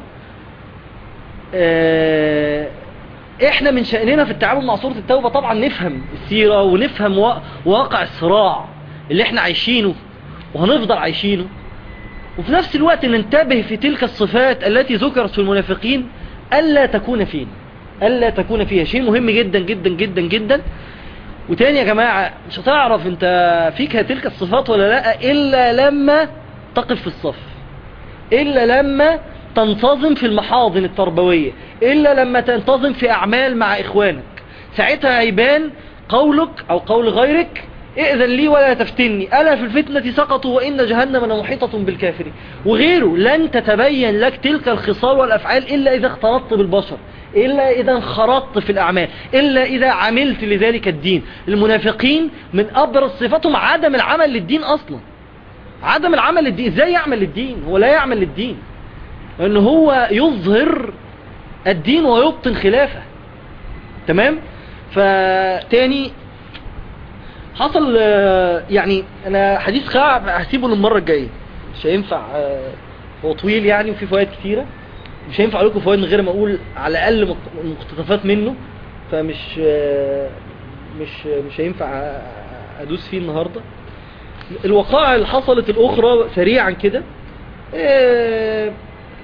آه، احنا من شأننا في التعامل مع سورة التوبة طبعا نفهم السيرة ونفهم وا- واقع الصراع اللي احنا عايشينه وهنفضل عايشينه وفي نفس الوقت ننتبه في تلك الصفات التي ذكرت في المنافقين ألا تكون فينا ألا تكون فيها شيء مهم جدا جدا جدا جدا وتاني يا جماعة مش هتعرف انت فيك تلك الصفات ولا لا إلا لما تقف في الصف إلا لما تنتظم في المحاضن التربوية إلا لما تنتظم في أعمال مع إخوانك ساعتها هيبان قولك او قول غيرك ائذن لي ولا تفتني ألا في الفتنة سقطوا وإن جهنم لمحيطة بالكافرين وغيره لن تتبين لك تلك الخصال والأفعال إلا إذا اختلطت بالبشر إلا إذا انخرطت في الأعمال إلا إذا عملت لذلك الدين المنافقين من أبرز صفاتهم عدم العمل للدين أصلا عدم العمل للدين إزاي يعمل للدين هو لا يعمل للدين لأن هو يظهر الدين ويبطن خلافه تمام فتاني حصل آه، يعني انا حديث خاع هسيبه للمره الجايه مش هينفع آه، هو طويل يعني وفيه فوائد كتيره مش هينفع اقول لكم فوائد من غير ما اقول على الاقل مق- مقتطفات منه فمش آه، مش مش هينفع آه، ادوس فيه النهارده الوقائع اللي حصلت الاخرى سريعا كده آه،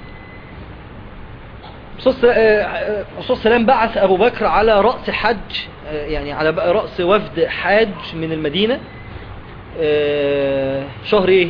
الرسول صلى- آه، آه، الرسول صلى الله عليه وسلم بعث أبو بكر على رأس حج آه، يعني على بقى رأس وفد حاج من المدينة آه، شهر ايه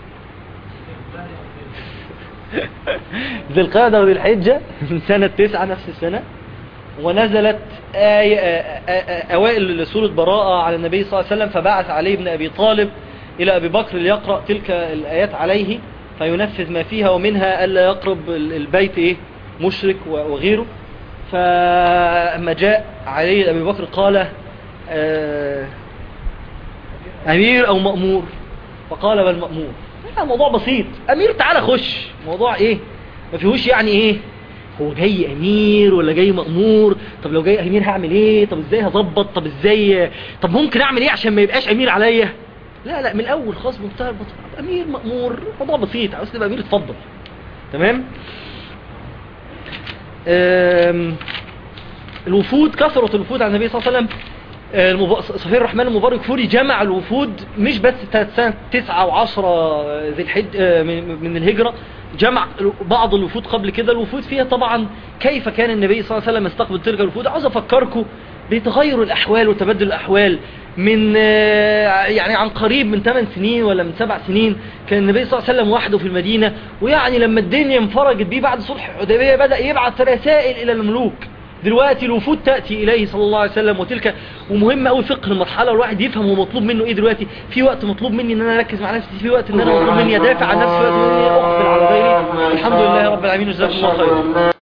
ذي القعدة وذي الحجة من سنة تسعة نفس السنة ونزلت آية آه، آه، آه، أوائل سورة براءة على النبي صلى الله عليه وسلم فبعث علي بن أبي طالب إلى أبي بكر ليقرأ تلك الآيات عليه فينفذ ما فيها ومنها ألا يقرب ال- البيت إيه مشرك و- وغيره فلما جاء علي أبي بكر قال آه، أمير أو مأمور فقال بل مأمور لا، الموضوع بسيط أمير تعالى خش موضوع إيه ما فيهوش يعني إيه هو جاي أمير ولا جاي مأمور طب لو جاي أمير هعمل إيه طب إزاي هظبط طب إزاي طب ممكن أعمل إيه عشان ما يبقاش أمير عليا لا لا من الأول خلاص بمنتهى البساطة أمير مأمور موضوع بسيط عاوز تبقى أمير اتفضل تمام آم، الوفود كثرة الوفود على النبي صلى الله عليه وسلم آه، المب... صفير الرحمن المبارك فوري جمع الوفود مش بس بتاعت سنة تسعة وعشرة ذي الحج آه، من من الهجرة جمع بعض الوفود قبل كده الوفود فيها طبعا كيف كان النبي صلى الله عليه وسلم يستقبل تلك الوفود عاوز افكركم بتغير الاحوال وتبدل الاحوال من آه، يعني عن قريب من 8 سنين ولا من 7 سنين كان النبي صلى الله عليه وسلم وحده في المدينة ويعني لما الدنيا انفرجت بيه بعد صلح الحديبية بدأ يبعث رسائل الى الملوك دلوقتي الوفود تأتي إليه صلى الله عليه وسلم وتلك ومهم قوي فقه المرحلة الواحد يفهم هو مطلوب منه إيه دلوقتي في وقت مطلوب مني إن أنا أركز مع نفسي في وقت إن أنا مطلوب مني أدافع عن نفسي في وقت إن أنا أقبل على غيري الحمد لله رب العالمين وجزاكم الله خير